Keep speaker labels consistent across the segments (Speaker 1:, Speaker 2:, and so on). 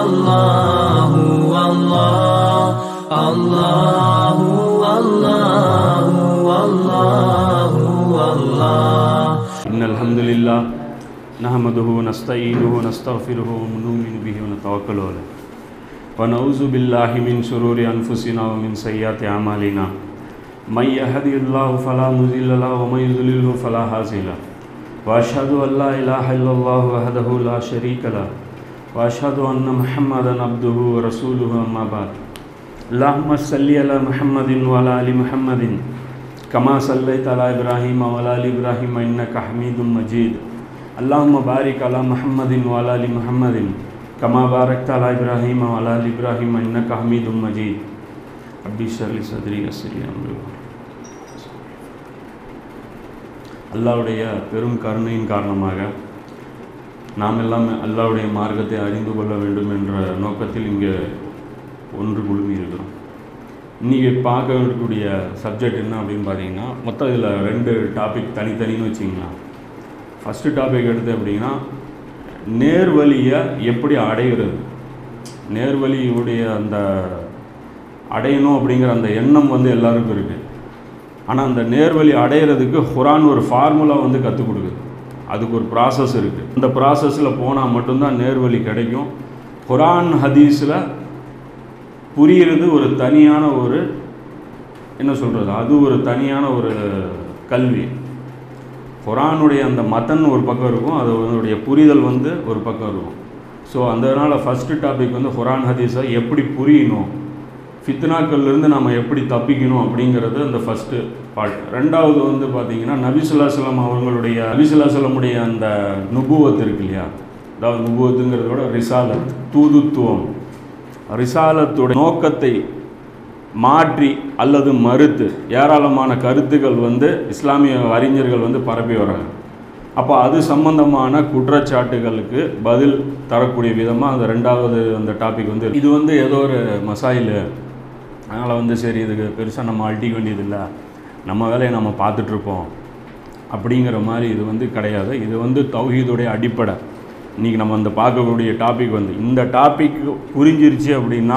Speaker 1: الله والله الله والله والله والله
Speaker 2: إن الحمد لله نحمده ونستعينه ونستغفره ونؤمن به ونتوكل عليه ونعوذ بالله من شرور أنفسنا ومن سيئات أعمالنا من يهدي الله فلا مضل له ومن يضلله فلا هادي له وأشهد أن لا إله إلا الله وحده لا شريك له وأشهد أن محمدا عبده ورسوله أما بعد اللهم صل على محمد وعلى آل محمد كما صليت على إبراهيم وعلى آل إبراهيم إنك حميد مجيد اللهم بارك على محمد وعلى آل محمد كما باركت على إبراهيم وعلى آل إبراهيم إنك حميد مجيد ربي اشرح لي صدري ويسر لي أمري அல்லாவுடைய பெரும் கருணையின் காரணமாக நாம் எல்லாம் அல்லாவுடைய மார்க்கத்தை அறிந்து கொள்ள வேண்டும் என்ற நோக்கத்தில் இங்கே ஒன்று குழுமி இருக்கிறோம் இன்றைக்கி பார்க்க இருக்கக்கூடிய சப்ஜெக்ட் என்ன அப்படின்னு பார்த்தீங்கன்னா மொத்தம் இதில் ரெண்டு டாபிக் தனித்தனின்னு வச்சிங்களேன் ஃபஸ்ட்டு டாபிக் எடுத்து அப்படின்னா நேர்வழியை எப்படி அடைகிறது நேர்வழியுடைய அந்த அடையணும் அப்படிங்கிற அந்த எண்ணம் வந்து எல்லாருக்கும் இருக்குது ஆனால் அந்த நேர்வழி அடையிறதுக்கு குரான் ஒரு ஃபார்முலா வந்து கற்றுக் கொடுக்குது அதுக்கு ஒரு ப்ராசஸ் இருக்குது அந்த ப்ராசஸில் போனால் மட்டும்தான் நேர்வழி கிடைக்கும் குரான் ஹதீஸில் புரிகிறது ஒரு தனியான ஒரு என்ன சொல்கிறது அது ஒரு தனியான ஒரு கல்வி குரானுடைய அந்த மதன் ஒரு பக்கம் இருக்கும் அது அதனுடைய புரிதல் வந்து ஒரு பக்கம் இருக்கும் ஸோ அதனால் ஃபஸ்ட்டு டாபிக் வந்து குரான் ஹதீஸை எப்படி புரியணும் ஃபித்னாக்கள்லேருந்து நம்ம எப்படி தப்பிக்கணும் அப்படிங்கிறது அந்த ஃபஸ்ட்டு பார்ட் ரெண்டாவது வந்து பார்த்திங்கன்னா நபிசுல்லாசலம் அவங்களுடைய நபிசுல்லாசலமுடைய அந்த நுபுவத் இருக்கு இல்லையா அதாவது நுபுவத்துங்கிறத விட ரிசாலத் தூதுத்துவம் ரிசாலத்துடைய நோக்கத்தை மாற்றி அல்லது மறுத்து ஏராளமான கருத்துக்கள் வந்து இஸ்லாமிய அறிஞர்கள் வந்து பரப்பி வராங்க அப்போ அது சம்பந்தமான குற்றச்சாட்டுகளுக்கு பதில் தரக்கூடிய விதமாக அந்த ரெண்டாவது அந்த டாபிக் வந்து இது வந்து ஏதோ ஒரு மசாயில் அதனால் வந்து சரி இதுக்கு பெருசாக நம்ம அழட்டிக்க வேண்டியதில்லை நம்ம வேலையை நம்ம பார்த்துட்ருப்போம் அப்படிங்கிற மாதிரி இது வந்து கிடையாது இது வந்து தௌஹீதுடைய அடிப்படை இன்றைக்கி நம்ம அந்த பார்க்கக்கூடிய டாபிக் வந்து இந்த டாபிக் புரிஞ்சிருச்சு அப்படின்னா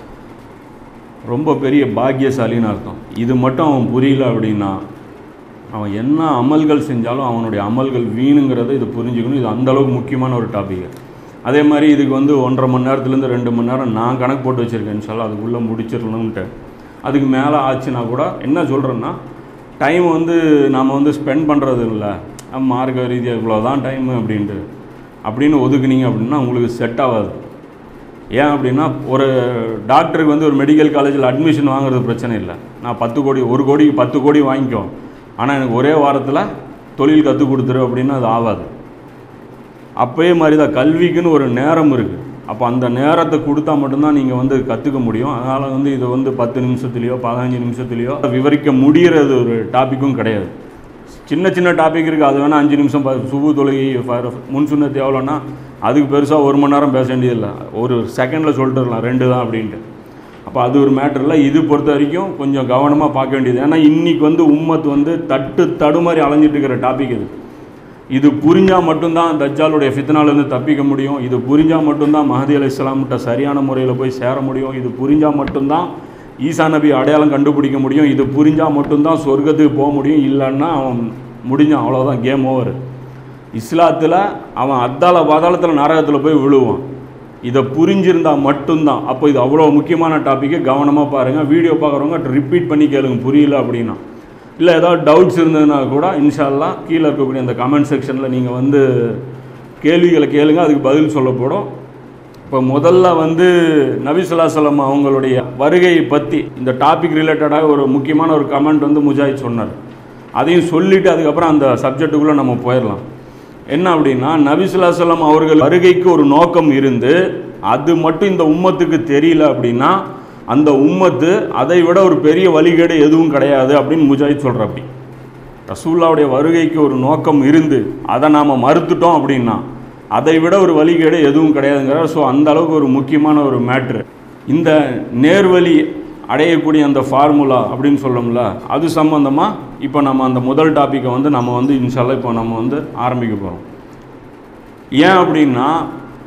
Speaker 2: ரொம்ப பெரிய பாக்கியசாலின்னு அர்த்தம் இது மட்டும் அவன் புரியல அப்படின்னா அவன் என்ன அமல்கள் செஞ்சாலும் அவனுடைய அமல்கள் வீணுங்கிறத இது புரிஞ்சுக்கணும் இது அந்தளவுக்கு முக்கியமான ஒரு டாபிக் அதே மாதிரி இதுக்கு வந்து ஒன்றரை மணி நேரத்துலேருந்து ரெண்டு மணி நேரம் நான் கணக்கு போட்டு வச்சுருக்கேன் இன்ஷால்லா அதுக்குள்ளே முடிச்சிடணுன்ட்டு அதுக்கு மேலே ஆச்சுன்னா கூட என்ன சொல்கிறேன்னா டைம் வந்து நாம் வந்து ஸ்பெண்ட் பண்ணுறது இல்லை மார்க்க ரீதியாக இவ்வளோ தான் டைமு அப்படின்ட்டு அப்படின்னு ஒதுக்குனீங்க அப்படின்னா உங்களுக்கு செட் ஆகாது ஏன் அப்படின்னா ஒரு டாக்டருக்கு வந்து ஒரு மெடிக்கல் காலேஜில் அட்மிஷன் வாங்குறது பிரச்சனை இல்லை நான் பத்து கோடி ஒரு கோடிக்கு பத்து கோடி வாங்கிக்கோ ஆனால் எனக்கு ஒரே வாரத்தில் தொழில் கற்றுக் கொடுத்துரு அப்படின்னா அது ஆகாது அப்போயே மாதிரி தான் கல்விக்குன்னு ஒரு நேரம் இருக்குது அப்போ அந்த நேரத்தை கொடுத்தா மட்டும்தான் நீங்கள் வந்து கற்றுக்க முடியும் அதனால் வந்து இது வந்து பத்து நிமிஷத்துலேயோ பதினஞ்சு நிமிஷத்துலேயோ விவரிக்க முடிகிறது ஒரு டாப்பிக்கும் கிடையாது சின்ன சின்ன டாபிக் இருக்குது அது வேணால் அஞ்சு நிமிஷம் சுபு தொழுகை முன் சுண்ணத்து எவ்வளோன்னா அதுக்கு பெருசாக ஒரு மணி நேரம் பேச வேண்டியதில்லை ஒரு செகண்டில் சொல்லிட்டு இருக்கலாம் ரெண்டு தான் அப்படின்ட்டு அப்போ அது ஒரு மேட்டர் இல்லை இது பொறுத்த வரைக்கும் கொஞ்சம் கவனமாக பார்க்க வேண்டியது ஏன்னா இன்றைக்கி வந்து உம்மத் வந்து தட்டு தடுமாறி அலைஞ்சிட்டு இருக்கிற டாபிக் இது இது புரிஞ்சால் மட்டும்தான் தஜ்ஜாலுடைய ஃபித்னாலேருந்து தப்பிக்க முடியும் இது புரிஞ்சால் மட்டும்தான் மஹதி அலி இஸ்லாம்கிட்ட சரியான முறையில் போய் சேர முடியும் இது புரிஞ்சால் மட்டும்தான் ஈசா நபி அடையாளம் கண்டுபிடிக்க முடியும் இது புரிஞ்சால் மட்டும்தான் சொர்க்கத்துக்கு போக முடியும் இல்லைன்னா அவன் முடிஞ்சான் அவ்வளோதான் கேம் ஓவர் இஸ்லாத்தில் அவன் அத்தால பாதாளத்தில் நரகத்தில் போய் விழுவான் இதை புரிஞ்சிருந்தால் மட்டும்தான் அப்போ இது அவ்வளோ முக்கியமான டாப்பிக்கு கவனமாக பாருங்கள் வீடியோ பார்க்குறவங்க ரிப்பீட் பண்ணி கேளுங்க புரியல அப்படின்னா இல்லை ஏதாவது டவுட்ஸ் இருந்ததுன்னா கூட இன்ஷால்லா கீழே இருக்கக்கூடிய அந்த கமெண்ட் செக்ஷனில் நீங்கள் வந்து கேள்விகளை கேளுங்க அதுக்கு பதில் சொல்லப்படும் இப்போ முதல்ல வந்து நபிசுல்லாசலம் அவங்களுடைய வருகையை பற்றி இந்த டாபிக் ரிலேட்டடாக ஒரு முக்கியமான ஒரு கமெண்ட் வந்து முஜாஹித் சொன்னார் அதையும் சொல்லிவிட்டு அதுக்கப்புறம் அந்த சப்ஜெக்ட்டுக்குள்ளே நம்ம போயிடலாம் என்ன அப்படின்னா நபிசுல்லாசலம் அவர்கள் வருகைக்கு ஒரு நோக்கம் இருந்து அது மட்டும் இந்த உம்மத்துக்கு தெரியல அப்படின்னா அந்த உம்மத்து அதை விட ஒரு பெரிய வழிகேடு எதுவும் கிடையாது அப்படின்னு முஜாஹித் சொல்கிறப்படி ரசூல்லாவுடைய வருகைக்கு ஒரு நோக்கம் இருந்து அதை நாம் மறுத்துட்டோம் அப்படின்னா அதை விட ஒரு வழிகேடு எதுவும் கிடையாதுங்கிறார் ஸோ அந்த அளவுக்கு ஒரு முக்கியமான ஒரு மேட்ரு இந்த நேர்வழி அடையக்கூடிய அந்த ஃபார்முலா அப்படின்னு சொல்லோம்ல அது சம்மந்தமாக இப்போ நம்ம அந்த முதல் டாப்பிக்கை வந்து நம்ம வந்து இன்ஷால்லா இப்போ நம்ம வந்து ஆரம்பிக்க போகிறோம் ஏன் அப்படின்னா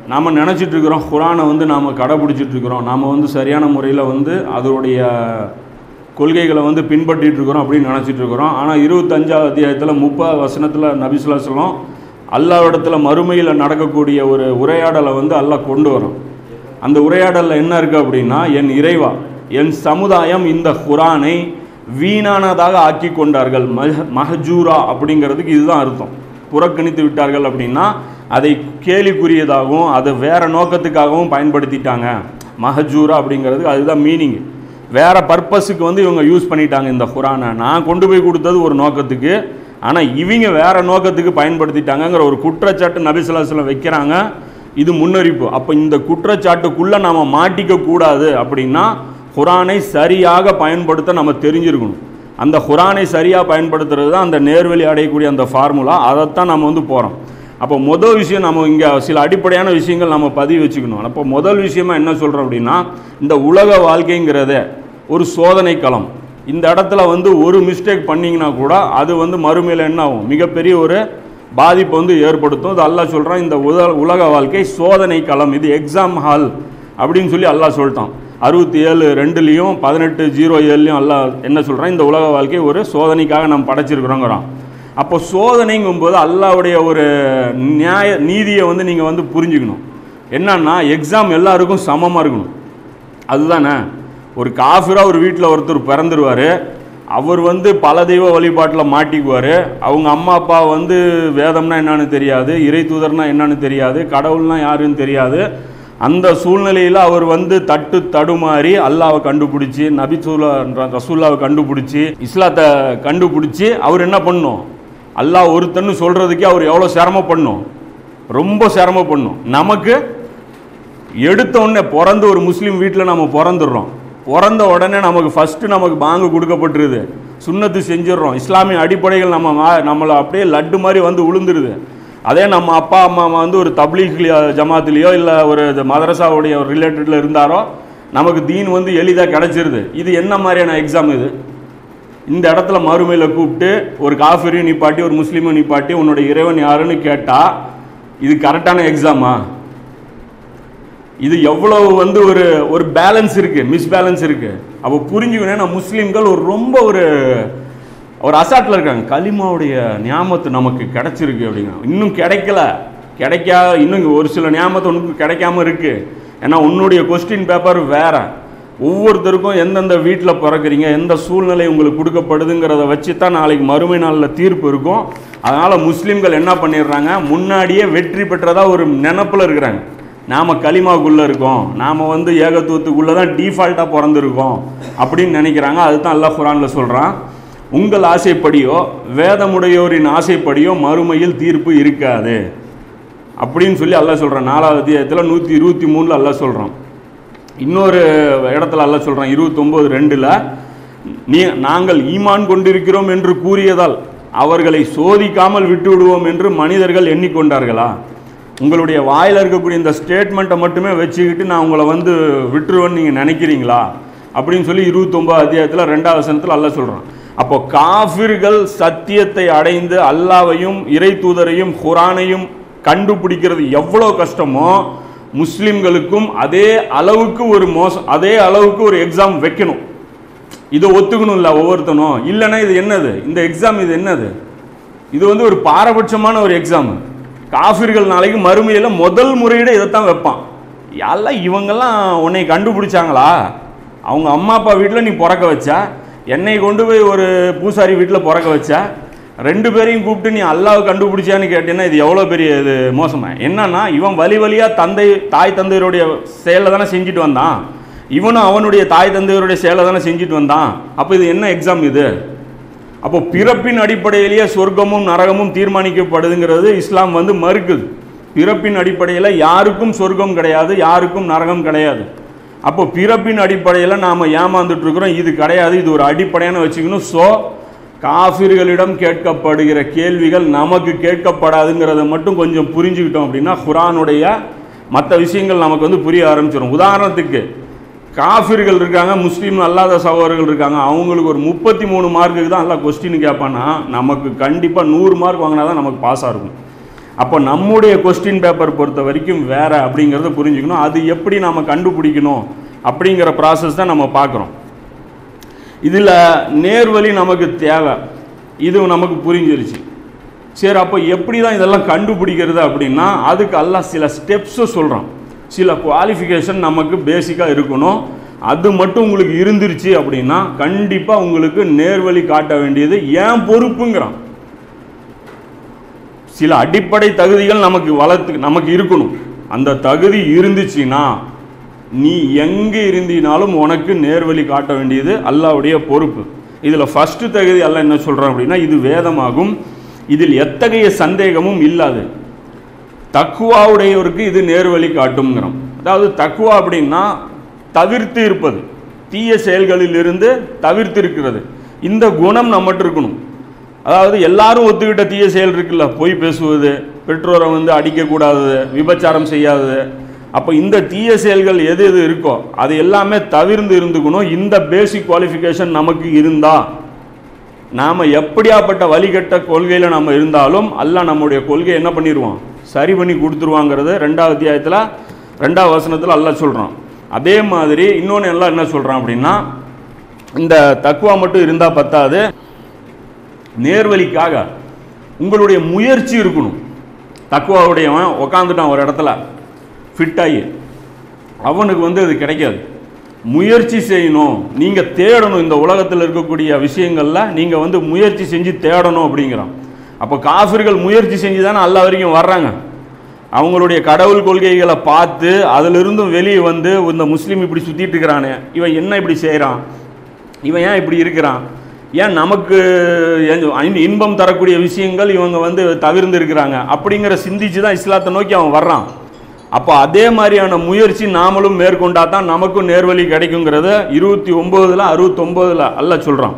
Speaker 2: நாம் நினச்சிட்டு இருக்கிறோம் குரானை வந்து நாம் கடைப்பிடிச்சிட்டு இருக்கிறோம் நாம் வந்து சரியான முறையில் வந்து அதோடைய கொள்கைகளை வந்து பின்பற்றிட்டு இருக்கிறோம் அப்படின்னு நினச்சிட்டு இருக்கிறோம் ஆனால் இருபத்தஞ்சாவது அத்தியாயத்தில் முப்பது வசனத்தில் நபிசுல்லா சொல்லம் அல்லாவிடத்தில் மறுமையில் நடக்கக்கூடிய ஒரு உரையாடலை வந்து அல்லாஹ் கொண்டு வரும் அந்த உரையாடலில் என்ன இருக்குது அப்படின்னா என் இறைவா என் சமுதாயம் இந்த குரானை வீணானதாக ஆக்கி கொண்டார்கள் மஹ மஹஜூரா அப்படிங்கிறதுக்கு இதுதான் அர்த்தம் புறக்கணித்து விட்டார்கள் அப்படின்னா அதை கேலிக்குரியதாகவும் அதை வேற நோக்கத்துக்காகவும் பயன்படுத்திட்டாங்க மஹஜூரா அப்படிங்கிறதுக்கு அதுதான் மீனிங் வேற பர்பஸுக்கு வந்து இவங்க யூஸ் பண்ணிட்டாங்க இந்த குரானை நான் கொண்டு போய் கொடுத்தது ஒரு நோக்கத்துக்கு ஆனால் இவங்க வேற நோக்கத்துக்கு பயன்படுத்திட்டாங்கங்கிற ஒரு குற்றச்சாட்டு நபிசுல்லாஸ்லம் வைக்கிறாங்க இது முன்னறிப்பு அப்போ இந்த குற்றச்சாட்டுக்குள்ளே நாம் மாட்டிக்க கூடாது அப்படின்னா குரானை சரியாக பயன்படுத்த நம்ம தெரிஞ்சிருக்கணும் அந்த குரானை சரியாக பயன்படுத்துறது தான் அந்த நேர்வழி அடையக்கூடிய அந்த ஃபார்முலா அதைத்தான் நம்ம வந்து போகிறோம் அப்போ முதல் விஷயம் நம்ம இங்கே சில அடிப்படையான விஷயங்கள் நம்ம பதிவு வச்சுக்கணும் அப்போ முதல் விஷயமா என்ன சொல்கிறோம் அப்படின்னா இந்த உலக வாழ்க்கைங்கிறதே ஒரு சோதனை களம் இந்த இடத்துல வந்து ஒரு மிஸ்டேக் பண்ணிங்கன்னா கூட அது வந்து மறுமையில் என்ன ஆகும் மிகப்பெரிய ஒரு பாதிப்பை வந்து ஏற்படுத்தும் இது அல்லாஹ் சொல்கிறான் இந்த உத உலக வாழ்க்கை சோதனை களம் இது எக்ஸாம் ஹால் அப்படின்னு சொல்லி அல்லாஹ் சொல்லிட்டான் அறுபத்தி ஏழு ரெண்டுலேயும் பதினெட்டு ஜீரோ ஏழுலையும் அல்லாஹ் என்ன சொல்கிறான் இந்த உலக வாழ்க்கை ஒரு சோதனைக்காக நம்ம படைச்சிருக்கிறோங்கிறோம் அப்போ சோதனைங்கும்போது அல்லாவுடைய ஒரு நியாய நீதியை வந்து நீங்கள் வந்து புரிஞ்சுக்கணும் என்னன்னா எக்ஸாம் எல்லாருக்கும் சமமாக இருக்கணும் அதுதானே ஒரு காஃபிராக ஒரு வீட்டில் ஒருத்தர் பிறந்துருவார் அவர் வந்து பல தெய்வ வழிபாட்டில் மாட்டிக்குவார் அவங்க அம்மா அப்பா வந்து வேதம்னா என்னன்னு தெரியாது இறை தூதர்னா என்னன்னு தெரியாது கடவுள்னா யாருன்னு தெரியாது அந்த சூழ்நிலையில் அவர் வந்து தட்டு தடுமாறி அல்லாவை கண்டுபிடிச்சி நபிசூலா ரசூல்லாவை கண்டுபிடிச்சி இஸ்லாத்தை கண்டுபிடிச்சி அவர் என்ன பண்ணும் அல்லாஹ் ஒருத்தன்னு சொல்கிறதுக்கே அவர் எவ்வளோ சிரமப்படணும் ரொம்ப சிரமப்படணும் நமக்கு எடுத்த உடனே பிறந்து ஒரு முஸ்லீம் வீட்டில் நம்ம பிறந்துடுறோம் பிறந்த உடனே நமக்கு ஃபஸ்ட்டு நமக்கு பாங்கு கொடுக்கப்பட்டுருது சுண்ணத்து செஞ்சிடுறோம் இஸ்லாமிய அடிப்படைகள் நம்ம மா- நம்மளை அப்படியே லட்டு மாதிரி வந்து உளுந்துருது அதே நம்ம அப்பா அம்மா வந்து ஒரு தப்லீக் ஜமாத்துலேயோ இல்லை ஒரு இது மதரசாவுடைய ஒரு ரிலேட்டடில் இருந்தாரோ நமக்கு தீன் வந்து எளிதாக கிடச்சிருது இது என்ன மாதிரியான எக்ஸாம் இது இந்த இடத்துல மறுமையில் கூப்பிட்டு ஒரு காஃபிரையும் நிப்பாட்டி ஒரு முஸ்லீமும் நிப்பாட்டி உன்னோட இறைவன் யாருன்னு கேட்டால் இது கரெக்டான எக்ஸாமா இது எவ்வளவு வந்து ஒரு ஒரு பேலன்ஸ் இருக்கு மிஸ்பேலன்ஸ் இருக்கு அப்போ புரிஞ்சுக்கணும் நான் முஸ்லீம்கள் ஒரு ரொம்ப ஒரு ஒரு அசாட்டில் இருக்காங்க கலிமாவுடைய ஞாபகத்து நமக்கு கிடைச்சிருக்கு அப்படிங்க இன்னும் கிடைக்கல கிடைக்கா இன்னும் ஒரு சில ஞாபகத்து உனக்கு கிடைக்காம இருக்கு ஏன்னா உன்னுடைய கொஸ்டின் பேப்பர் வேற ஒவ்வொருத்தருக்கும் எந்தெந்த வீட்டில் பிறக்குறீங்க எந்த சூழ்நிலை உங்களுக்கு கொடுக்கப்படுதுங்கிறத வச்சு தான் நாளைக்கு மறுமை நாளில் தீர்ப்பு இருக்கும் அதனால் முஸ்லீம்கள் என்ன பண்ணிடுறாங்க முன்னாடியே வெற்றி பெற்றதா ஒரு நினப்பில் இருக்கிறாங்க நாம் களிமாக்குள்ளே இருக்கோம் நாம் வந்து ஏகத்துவத்துக்குள்ளே தான் டீஃபால்ட்டாக பிறந்திருக்கோம் அப்படின்னு நினைக்கிறாங்க அதுதான் அல்லாஹ் குரானில் சொல்கிறான் உங்கள் ஆசைப்படியோ வேதமுடையோரின் ஆசைப்படியோ மறுமையில் தீர்ப்பு இருக்காது அப்படின்னு சொல்லி அல்லாஹ் சொல்கிறான் நாலாவது அத்தியாயத்தில் நூற்றி இருபத்தி மூணில் அல்லாஹ் சொல்கிறான் இன்னொரு இடத்துல அல்லாஹ் சொல்கிறான் இருபத்தொம்போது ரெண்டில் நீ நாங்கள் ஈமான் கொண்டிருக்கிறோம் என்று கூறியதால் அவர்களை சோதிக்காமல் விட்டு விடுவோம் என்று மனிதர்கள் எண்ணிக்கொண்டார்களா உங்களுடைய வாயில் இருக்கக்கூடிய இந்த ஸ்டேட்மெண்ட்டை மட்டுமே வச்சுக்கிட்டு நான் உங்களை வந்து விட்டுருவேன்னு நீங்கள் நினைக்கிறீங்களா அப்படின்னு சொல்லி இருபத்தொம்போது அத்தியாயத்தில் ரெண்டாவது வசனத்தில் அல்லாஹ் சொல்கிறான் அப்போ காஃபிர்கள் சத்தியத்தை அடைந்து அல்லாவையும் இறை தூதரையும் குரானையும் கண்டுபிடிக்கிறது எவ்வளோ கஷ்டமோ முஸ்லிம்களுக்கும் அதே அளவுக்கு ஒரு மோசம் அதே அளவுக்கு ஒரு எக்ஸாம் வைக்கணும் இதை ஒத்துக்கணும்ல ஒவ்வொருத்தனும் இல்லைன்னா இது என்னது இந்த எக்ஸாம் இது என்னது இது வந்து ஒரு பாரபட்சமான ஒரு எக்ஸாம் காஃபிர்கள் நாளைக்கு மறுமையில் முதல் முறையீடு இதைத்தான் வைப்பான் எல்லாம் இவங்கெல்லாம் உன்னை கண்டுபிடிச்சாங்களா அவங்க அம்மா அப்பா வீட்டில் நீ பிறக்க வச்ச என்னை கொண்டு போய் ஒரு பூசாரி வீட்டில் பிறக்க வச்ச ரெண்டு பேரையும் கூப்பிட்டு நீ அல்லாவை கண்டுபிடிச்சான்னு கேட்டீங்கன்னா இது எவ்வளோ பெரிய இது மோசமா என்னன்னா இவன் வழி வழியாக தந்தை தாய் தந்தையருடைய செயலை தானே செஞ்சுட்டு வந்தான் இவனும் அவனுடைய தாய் தந்தையருடைய செயலை தானே செஞ்சுட்டு வந்தான் அப்போ இது என்ன எக்ஸாம் இது அப்போ பிறப்பின் அடிப்படையிலேயே சொர்க்கமும் நரகமும் தீர்மானிக்கப்படுதுங்கிறது இஸ்லாம் வந்து மறுக்குது பிறப்பின் அடிப்படையில் யாருக்கும் சொர்க்கம் கிடையாது யாருக்கும் நரகம் கிடையாது அப்போ பிறப்பின் அடிப்படையில் நாம் ஏமாந்துட்டு இருக்கிறோம் இது கிடையாது இது ஒரு அடிப்படையான வச்சுக்கணும் ஸோ காஃபிர்களிடம் கேட்கப்படுகிற கேள்விகள் நமக்கு கேட்கப்படாதுங்கிறத மட்டும் கொஞ்சம் புரிஞ்சுக்கிட்டோம் அப்படின்னா குரானுடைய மற்ற விஷயங்கள் நமக்கு வந்து புரிய ஆரம்பிச்சிடும் உதாரணத்துக்கு காஃபிர்கள் இருக்காங்க முஸ்லீம் அல்லாத சகோதரர்கள் இருக்காங்க அவங்களுக்கு ஒரு முப்பத்தி மூணு மார்க்குக்கு தான் எல்லாம் கொஸ்டின் கேட்பான்னா நமக்கு கண்டிப்பாக நூறு மார்க் வாங்கினா தான் நமக்கு பாஸாக இருக்கும் அப்போ நம்முடைய கொஸ்டின் பேப்பர் பொறுத்த வரைக்கும் வேற அப்படிங்கிறத புரிஞ்சுக்கணும் அது எப்படி நாம கண்டுபிடிக்கணும் அப்படிங்கிற ப்ராசஸ் தான் நம்ம பார்க்குறோம் இதில் நேர்வழி நமக்கு தேவை இது நமக்கு புரிஞ்சிருச்சு சரி அப்போ எப்படி தான் இதெல்லாம் கண்டுபிடிக்கிறது அப்படின்னா அதுக்கு எல்லாம் சில ஸ்டெப்ஸு சொல்கிறான் சில குவாலிஃபிகேஷன் நமக்கு பேசிக்காக இருக்கணும் அது மட்டும் உங்களுக்கு இருந்துருச்சு அப்படின்னா கண்டிப்பாக உங்களுக்கு நேர்வழி காட்ட வேண்டியது ஏன் பொறுப்புங்கிறான் சில அடிப்படை தகுதிகள் நமக்கு வளர்த்து நமக்கு இருக்கணும் அந்த தகுதி இருந்துச்சுன்னா நீ எங்கே இருந்தினாலும் உனக்கு நேர்வழி காட்ட வேண்டியது அல்லாவுடைய பொறுப்பு இதில் ஃபஸ்ட்டு தகுதி அல்ல என்ன சொல்கிறான் அப்படின்னா இது வேதமாகும் இதில் எத்தகைய சந்தேகமும் இல்லாது தக்குவாவுடையவருக்கு இது நேர்வழி காட்டுங்கிறோம் அதாவது தக்குவா அப்படின்னா தவிர்த்து இருப்பது தீய செயல்களிலிருந்து தவிர்த்து இருக்கிறது இந்த குணம் நம்மகிட்ட இருக்கணும் அதாவது எல்லாரும் ஒத்துக்கிட்ட தீய செயல் இருக்குல்ல பொய் பேசுவது பெற்றோரை வந்து அடிக்கக்கூடாது விபச்சாரம் செய்யாதது அப்போ இந்த தீய செயல்கள் எது எது இருக்கோ அது எல்லாமே தவிர்ந்து இருந்துக்கணும் இந்த பேசிக் குவாலிஃபிகேஷன் நமக்கு இருந்தா நாம் எப்படியாப்பட்ட வழிகட்ட கொள்கையில் நம்ம இருந்தாலும் அல்லாஹ் நம்முடைய கொள்கையை என்ன பண்ணிடுவான் சரி பண்ணி கொடுத்துருவாங்கிறது ரெண்டாவது அத்தியாயத்தில் ரெண்டாவது வசனத்தில் அல்லாஹ் சொல்கிறான் அதே மாதிரி இன்னொன்று எல்லாம் என்ன சொல்கிறான் அப்படின்னா இந்த தக்குவா மட்டும் இருந்தால் பத்தாது நேர்வழிக்காக உங்களுடைய முயற்சி இருக்கணும் தக்குவாவுடையவன் உக்காந்துட்டான் ஒரு இடத்துல ஃபிட் ஆகி அவனுக்கு வந்து அது கிடைக்காது முயற்சி செய்யணும் நீங்கள் தேடணும் இந்த உலகத்தில் இருக்கக்கூடிய விஷயங்களில் நீங்கள் வந்து முயற்சி செஞ்சு தேடணும் அப்படிங்கிறான் அப்போ காஃபிர்கள் முயற்சி செஞ்சு தானே அல்ல வரைக்கும் வர்றாங்க அவங்களுடைய கடவுள் கொள்கைகளை பார்த்து அதிலிருந்தும் வெளியே வந்து இந்த முஸ்லீம் இப்படி சுற்றிட்டு இருக்கிறானே இவன் என்ன இப்படி செய்கிறான் இவன் ஏன் இப்படி இருக்கிறான் ஏன் நமக்கு இன்- இன்பம் தரக்கூடிய விஷயங்கள் இவங்க வந்து தவிர்ந்து இருக்கிறாங்க அப்படிங்கிற சிந்திச்சு தான் இஸ்லாத்தை நோக்கி அவன் வர்றான் அப்போ அதே மாதிரியான முயற்சி நாமளும் மேற்கொண்டா தான் நமக்கும் நேர்வழி கிடைக்குங்கிறத இருபத்தி ஒம்போதில் அறுபத்தொம்போதில் அல்ல சொல்கிறான்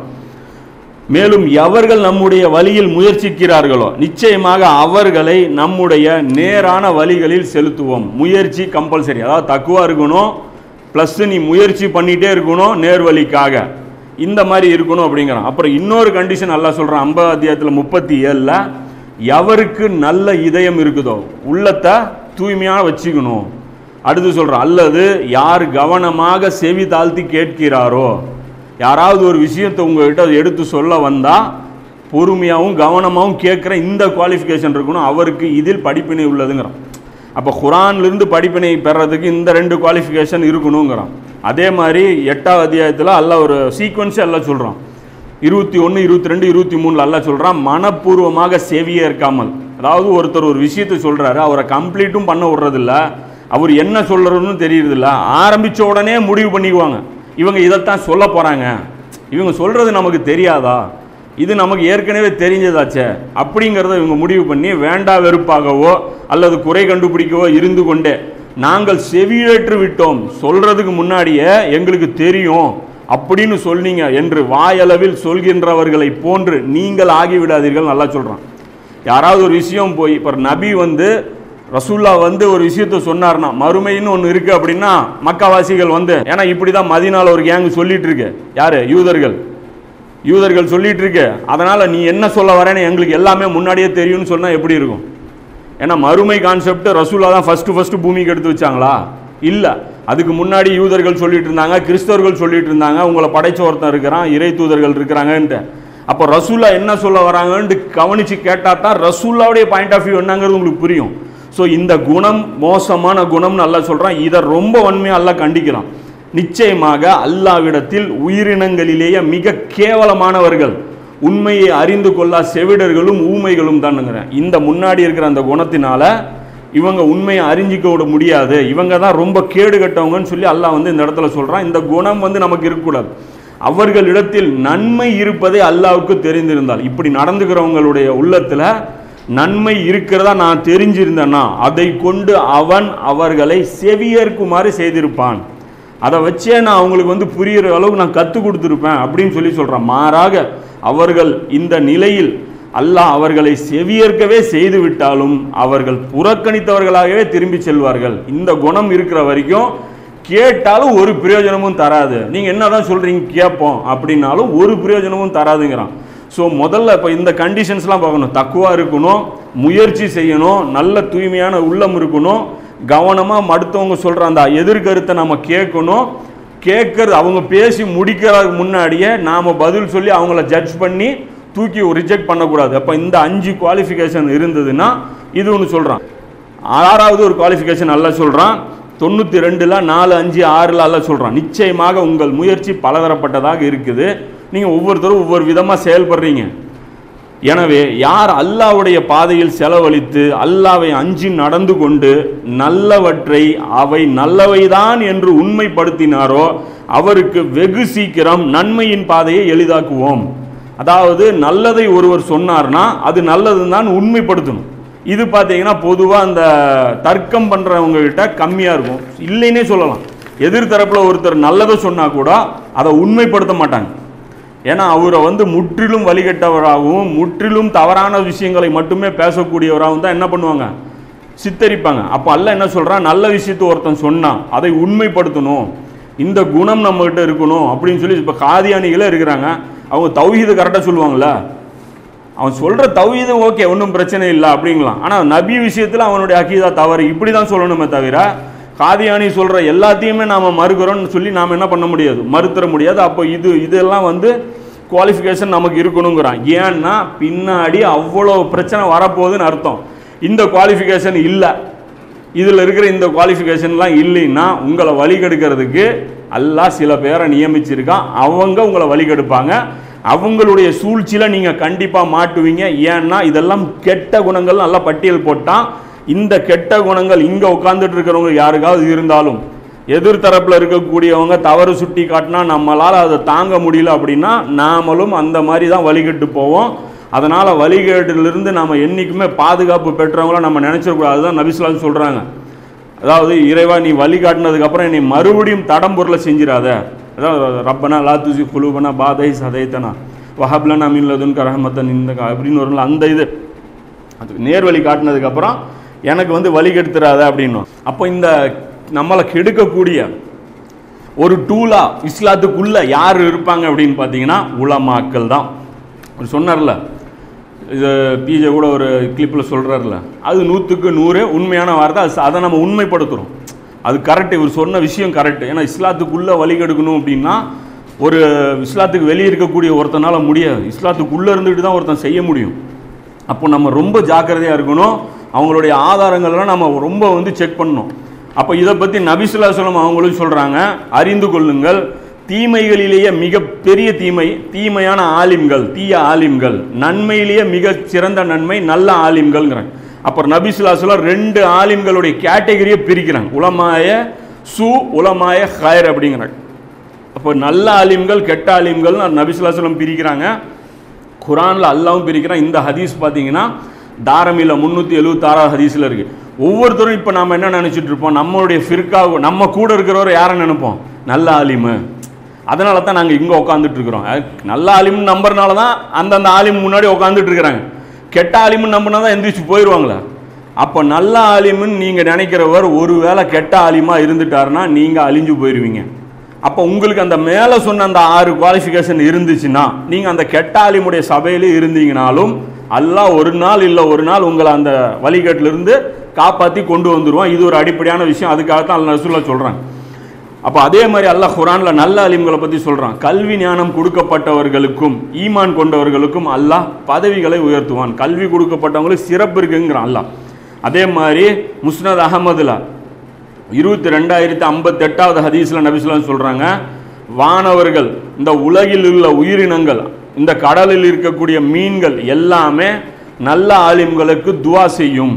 Speaker 2: மேலும் எவர்கள் நம்முடைய வழியில் முயற்சிக்கிறார்களோ நிச்சயமாக அவர்களை நம்முடைய நேரான வழிகளில் செலுத்துவோம் முயற்சி கம்பல்சரி அதாவது தக்குவா இருக்கணும் ப்ளஸ் நீ முயற்சி பண்ணிகிட்டே இருக்கணும் நேர்வழிக்காக இந்த மாதிரி இருக்கணும் அப்படிங்கிறான் அப்புறம் இன்னொரு கண்டிஷன் நல்லா சொல்கிறான் ஐம்பது அத்தியாயத்தில் முப்பத்தி ஏழில் எவருக்கு நல்ல இதயம் இருக்குதோ உள்ளத்தை தூய்மையாக வச்சுக்கணும் அடுத்து சொல்கிறான் அல்லது யார் கவனமாக செவி தாழ்த்தி கேட்கிறாரோ யாராவது ஒரு விஷயத்தை உங்ககிட்ட எடுத்து சொல்ல வந்தால் பொறுமையாகவும் கவனமாகவும் கேட்குற இந்த குவாலிஃபிகேஷன் இருக்கணும் அவருக்கு இதில் படிப்பினை உள்ளதுங்கிறான் அப்போ குரான்லேருந்து படிப்பினை பெறதுக்கு இந்த ரெண்டு குவாலிஃபிகேஷன் இருக்கணுங்கிறான் அதே மாதிரி எட்டாவது அத்தியாயத்தில் அல்லாஹ் ஒரு சீக்வன்ஸே எல்லாம் சொல்கிறான் இருபத்தி ஒன்று இருபத்தி ரெண்டு இருபத்தி மூணில் எல்லாம் சொல்கிறான் மனப்பூர்வமாக செவியே இருக்காமல் அதாவது ஒருத்தர் ஒரு விஷயத்தை சொல்கிறாரு அவரை கம்ப்ளீட்டும் பண்ண விடுறதில்ல அவர் என்ன சொல்கிறதுன்னு தெரியறதில்ல ஆரம்பித்த உடனே முடிவு பண்ணிக்குவாங்க இவங்க இதைத்தான் சொல்ல போகிறாங்க இவங்க சொல்கிறது நமக்கு தெரியாதா இது நமக்கு ஏற்கனவே தெரிஞ்சதாச்சே அப்படிங்கிறத இவங்க முடிவு பண்ணி வேண்டா வெறுப்பாகவோ அல்லது குறை கண்டுபிடிக்கவோ இருந்து கொண்டே நாங்கள் செவியேற்று விட்டோம் சொல்றதுக்கு முன்னாடியே எங்களுக்கு தெரியும் அப்படின்னு சொன்னீங்க என்று வாயளவில் சொல்கின்றவர்களை போன்று நீங்கள் ஆகிவிடாதீர்கள் நல்லா சொல்றான் யாராவது ஒரு விஷயம் போய் இப்போ நபி வந்து ரசூல்லா வந்து ஒரு விஷயத்த சொன்னார்னா மறுமைன்னு ஒன்று இருக்கு அப்படின்னா மக்காவாசிகள் வந்து ஏன்னா இப்படி தான் மதினால ஒரு கேங்கு சொல்லிட்டு இருக்கு யாரு யூதர்கள் யூதர்கள் சொல்லிட்டு இருக்கு அதனால நீ என்ன சொல்ல வரேன்னு எங்களுக்கு எல்லாமே முன்னாடியே தெரியும்னு சொன்னா எப்படி இருக்கும் ஏன்னா மறுமை கான்செப்ட் ரசூலா தான் ஃபர்ஸ்ட் ஃபர்ஸ்ட் பூமிக்கு எடுத்து வச்சாங்களா இல்ல அதுக்கு முன்னாடி யூதர்கள் சொல்லிட்டு இருந்தாங்க கிறிஸ்தவர்கள் சொல்லிட்டு இருந்தாங்க உங்களை படைச்ச ஒருத்தன் இருக்கிறான் இறை தூதர்கள் இருக்கிறாங்கன்ட்டு அப்போ ரசூலா என்ன சொல்ல வராங்கன்ட்டு கவனிச்சு கேட்டா தான் ரசூல்லாவுடைய பாயிண்ட் ஆஃப் வியூ என்னங்கிறது உங்களுக்கு புரியும் ஸோ இந்த குணம் மோசமான குணம்னு அல்ல சொல்றான் இதை ரொம்ப வன்மையா அல்ல கண்டிக்கிறான் நிச்சயமாக அல்லாவிடத்தில் உயிரினங்களிலேயே மிக கேவலமானவர்கள் உண்மையை அறிந்து கொள்ளா செவிடர்களும் ஊமைகளும் தானுங்கிறேன் இந்த முன்னாடி இருக்கிற அந்த குணத்தினால இவங்க உண்மையை அறிஞ்சிக்க விட முடியாது இவங்க தான் ரொம்ப கேடு கட்டவங்கன்னு சொல்லி அல்லாஹ் வந்து இந்த இடத்துல சொல்றான் இந்த குணம் வந்து நமக்கு இருக்கக்கூடாது அவர்களிடத்தில் நன்மை இருப்பதை அல்லாவுக்கு தெரிந்திருந்தால் இப்படி நடந்துக்கிறவங்களுடைய உள்ளத்துல நன்மை இருக்கிறதா நான் தெரிஞ்சிருந்தேன்னா அதை கொண்டு அவன் அவர்களை செவியேற்குமாறு செய்திருப்பான் அதை வச்சே நான் அவங்களுக்கு வந்து புரியிற அளவுக்கு நான் கற்றுக் கொடுத்துருப்பேன் அப்படின்னு சொல்லி சொல்கிறேன் மாறாக அவர்கள் இந்த நிலையில் அல்லாஹ் அவர்களை செவியேற்கவே செய்து விட்டாலும் அவர்கள் புறக்கணித்தவர்களாகவே திரும்பி செல்வார்கள் இந்த குணம் இருக்கிற வரைக்கும் கேட்டாலும் ஒரு பிரயோஜனமும் தராது நீங்கள் என்னதான் சொல்கிறீங்க கேட்போம் அப்படின்னாலும் ஒரு பிரயோஜனமும் தராதுங்கிறான் ஸோ முதல்ல இப்போ இந்த கண்டிஷன்ஸ்லாம் பார்க்கணும் தக்குவா இருக்கணும் முயற்சி செய்யணும் நல்ல தூய்மையான உள்ளம் இருக்கணும் கவனமாக மடுத்தவங்க சொல்கிற அந்த எதிர்கருத்தை நம்ம கேட்கணும் கேட்கறது அவங்க பேசி முடிக்கிறதுக்கு முன்னாடியே நாம் பதில் சொல்லி அவங்கள ஜட்ஜ் பண்ணி தூக்கி ரிஜெக்ட் பண்ணக்கூடாது அப்போ இந்த அஞ்சு குவாலிஃபிகேஷன் இருந்ததுன்னா இது ஒன்று சொல்கிறான் ஆறாவது ஒரு குவாலிஃபிகேஷன் நல்லா சொல்கிறான் தொண்ணூற்றி ரெண்டில் நாலு அஞ்சு ஆறில் அல்ல சொல்கிறான் நிச்சயமாக உங்கள் முயற்சி பலதரப்பட்டதாக இருக்குது நீங்கள் ஒவ்வொருத்தரும் ஒவ்வொரு விதமாக செயல்படுறீங்க எனவே யார் அல்லாவுடைய பாதையில் செலவழித்து அல்லாவை அஞ்சி நடந்து கொண்டு நல்லவற்றை அவை நல்லவைதான் என்று உண்மைப்படுத்தினாரோ அவருக்கு வெகு சீக்கிரம் நன்மையின் பாதையை எளிதாக்குவோம் அதாவது நல்லதை ஒருவர் சொன்னார்னா அது நல்லதுன்னு தான் உண்மைப்படுத்தணும் இது பார்த்தீங்கன்னா பொதுவாக அந்த தர்க்கம் பண்ணுறவங்க கிட்ட கம்மியாக இருக்கும் இல்லைன்னே சொல்லலாம் எதிர்த்தரப்பில் ஒருத்தர் நல்லதை சொன்னால் கூட அதை உண்மைப்படுத்த மாட்டாங்க ஏன்னா அவரை வந்து முற்றிலும் வழிகட்டவராகவும் முற்றிலும் தவறான விஷயங்களை மட்டுமே பேசக்கூடியவராகவும் தான் என்ன பண்ணுவாங்க சித்தரிப்பாங்க அப்போ அல்ல என்ன சொல்கிறான் நல்ல விஷயத்தை ஒருத்தன் சொன்னான் அதை உண்மைப்படுத்தணும் இந்த குணம் நம்மகிட்ட இருக்கணும் அப்படின்னு சொல்லி இப்போ காதியானிகளே இருக்கிறாங்க அவங்க தௌஹீது கரெக்டாக சொல்லுவாங்கள்ல அவன் சொல்கிற தௌஹீது ஓகே ஒன்றும் பிரச்சனை இல்லை அப்படிங்களாம் ஆனால் நபி விஷயத்தில் அவனுடைய அக்கீதா தவறு இப்படி தான் சொல்லணுமே தவிர காதியானி சொல்கிற எல்லாத்தையுமே நாம் மறுக்கிறோம்னு சொல்லி நாம் என்ன பண்ண முடியாது மறுத்தர முடியாது அப்போ இது இதெல்லாம் வந்து குவாலிஃபிகேஷன் நமக்கு இருக்கணுங்கிறான் ஏன்னா பின்னாடி அவ்வளோ பிரச்சனை வரப்போகுதுன்னு அர்த்தம் இந்த குவாலிஃபிகேஷன் இல்லை இதில் இருக்கிற இந்த குவாலிஃபிகேஷன்லாம் இல்லைன்னா உங்களை வழிகெடுக்கிறதுக்கு அல்லாஹ் சில பேரை நியமிச்சிருக்கான் அவங்க உங்களை வழிகெடுப்பாங்க அவங்களுடைய சூழ்ச்சியில் நீங்கள் கண்டிப்பாக மாட்டுவீங்க ஏன்னா இதெல்லாம் கெட்ட குணங்கள் நல்லா பட்டியல் போட்டால் இந்த கெட்ட குணங்கள் இங்கே உட்காந்துட்டு இருக்கிறவங்க யாருக்காவது இருந்தாலும் எதிர்த்தரப்பில் இருக்கக்கூடியவங்க தவறு சுட்டி காட்டினா நம்மளால் அதை தாங்க முடியல அப்படின்னா நாமளும் அந்த மாதிரி தான் வழிகட்டு போவோம் அதனால் வழிகேட்டிலிருந்து நம்ம என்றைக்குமே பாதுகாப்பு பெற்றவங்கள நம்ம நினச்சிடக்கூடாது அதுதான் நபிஸ்லாம் சொல்கிறாங்க அதாவது இறைவா நீ வழி காட்டினதுக்கப்புறம் என்னை மறுபடியும் தடம் பொருளை செஞ்சிடாத அதாவது ரப்பனா லா துசி குழுபனா பாதை சதைத்தனா வஹப்லனா மில்லதுன் ரஹமத்தன் இந்த அப்படின்னு வரும்ல அந்த இது அதுக்கு நேர்வழி காட்டினதுக்கப்புறம் எனக்கு வந்து வழி கெடுத்துறாத அப்படின்னு அப்போ இந்த நம்மளை கெடுக்கக்கூடிய ஒரு டூலா இஸ்லாத்துக்குள்ள யார் இருப்பாங்க அப்படின்னு பார்த்தீங்கன்னா உலமாக்கள் தான் அவர் சொன்னார்ல இது பிஜே கூட ஒரு கிளிப்பில் சொல்கிறார்ல அது நூற்றுக்கு நூறு உண்மையான வார்த்தை அது அதை நம்ம உண்மைப்படுத்துகிறோம் அது கரெக்ட் இவர் சொன்ன விஷயம் கரெக்ட் ஏன்னா இஸ்லாத்துக்குள்ளே வழி கெடுக்கணும் அப்படின்னா ஒரு இஸ்லாத்துக்கு வெளியே இருக்கக்கூடிய ஒருத்தனால முடியாது இஸ்லாத்துக்குள்ளே இருந்துட்டு தான் ஒருத்தன் செய்ய முடியும் அப்போ நம்ம ரொம்ப ஜாக்கிரதையாக இருக்கணும் அவங்களுடைய ஆதாரங்கள்லாம் நம்ம ரொம்ப வந்து செக் பண்ணணும் அப்போ இதை பற்றி நபிசுல்லா சொல்லம் அவங்களும் சொல்கிறாங்க அறிந்து கொள்ளுங்கள் தீமைகளிலேயே மிக பெரிய தீமை தீமையான ஆலிம்கள் தீய ஆலிம்கள் நன்மையிலேயே மிக சிறந்த நன்மை நல்ல ஆலிம்கள்ங்கிறாங்க அப்போ நபிசுல்லா சொல்லம் ரெண்டு ஆலிம்களுடைய கேட்டகரியை பிரிக்கிறாங்க உலமாய சு உலமாய ஹயர் அப்படிங்கிறாங்க அப்போ நல்ல ஆலிம்கள் கெட்ட ஆலிம்கள் நபிசுல்லா சொல்லம் பிரிக்கிறாங்க குரானில் அல்லாவும் பிரிக்கிறான் இந்த ஹதீஸ் பார்த்தீங்கன்னா தாரமியில் முந்நூற்றி எழுபத்தாறாவது ஹதீஸில் இருக்குது ஒவ்வொருத்தரும் இப்போ நம்ம என்ன நினச்சிட்டு இருப்போம் நம்மளுடைய ஃபிர்கா நம்ம கூட இருக்கிறவரை யாரை நினைப்போம் நல்ல ஆலிமு அதனால தான் நாங்கள் இங்கே உட்காந்துட்டு இருக்கிறோம் அஹ் நல்ல ஆலிம்னு நம்புறனால தான் அந்தந்த ஆலிம் முன்னாடி உட்காந்துட்டு இருக்கிறாங்க கெட்ட ஆலிம்னு நம்பினா தான் எந்திரிச்சு போயிடுவாங்களே அப்போ நல்ல ஆலிம்னு நீங்கள் நினைக்கிறவர் ஒருவேளை கெட்ட ஆலிமா இருந்துட்டாருன்னா நீங்கள் அழிஞ்சு போயிடுவீங்க அப்போ உங்களுக்கு அந்த மேலே சொன்ன அந்த ஆறு குவாலிஃபிகேஷன் இருந்துச்சுன்னா நீங்கள் அந்த கெட்ட ஆலிமுடைய சபையிலே இருந்தீங்கனாலும் அல்லாஹ் ஒரு நாள் இல்லை ஒரு நாள் உங்களை அந்த வழிகேட்டிலிருந்து காப்பாற்றி கொண்டு வந்துடுவான் இது ஒரு அடிப்படையான விஷயம் அதுக்காக தான் அல்ல ரசூல்லா சொல்கிறாங்க அப்போ அதே மாதிரி அல்லாஹ் குரானில் நல்ல அலிம்களை பற்றி சொல்கிறான் கல்வி ஞானம் கொடுக்கப்பட்டவர்களுக்கும் ஈமான் கொண்டவர்களுக்கும் அல்லாஹ் பதவிகளை உயர்த்துவான் கல்வி கொடுக்கப்பட்டவங்களுக்கு சிறப்பு இருக்குங்கிறான் அல்லாஹ் அதே மாதிரி முஸ்னத் அகமதுல இருபத்தி ரெண்டாயிரத்தி ஐம்பத்தெட்டாவது ஹதீஸில் நபிசுலாம் சொல்கிறாங்க வானவர்கள் இந்த உலகில் உள்ள உயிரினங்கள் இந்த கடலில் இருக்கக்கூடிய மீன்கள் எல்லாமே நல்ல ஆலிம்களுக்கு துவா செய்யும்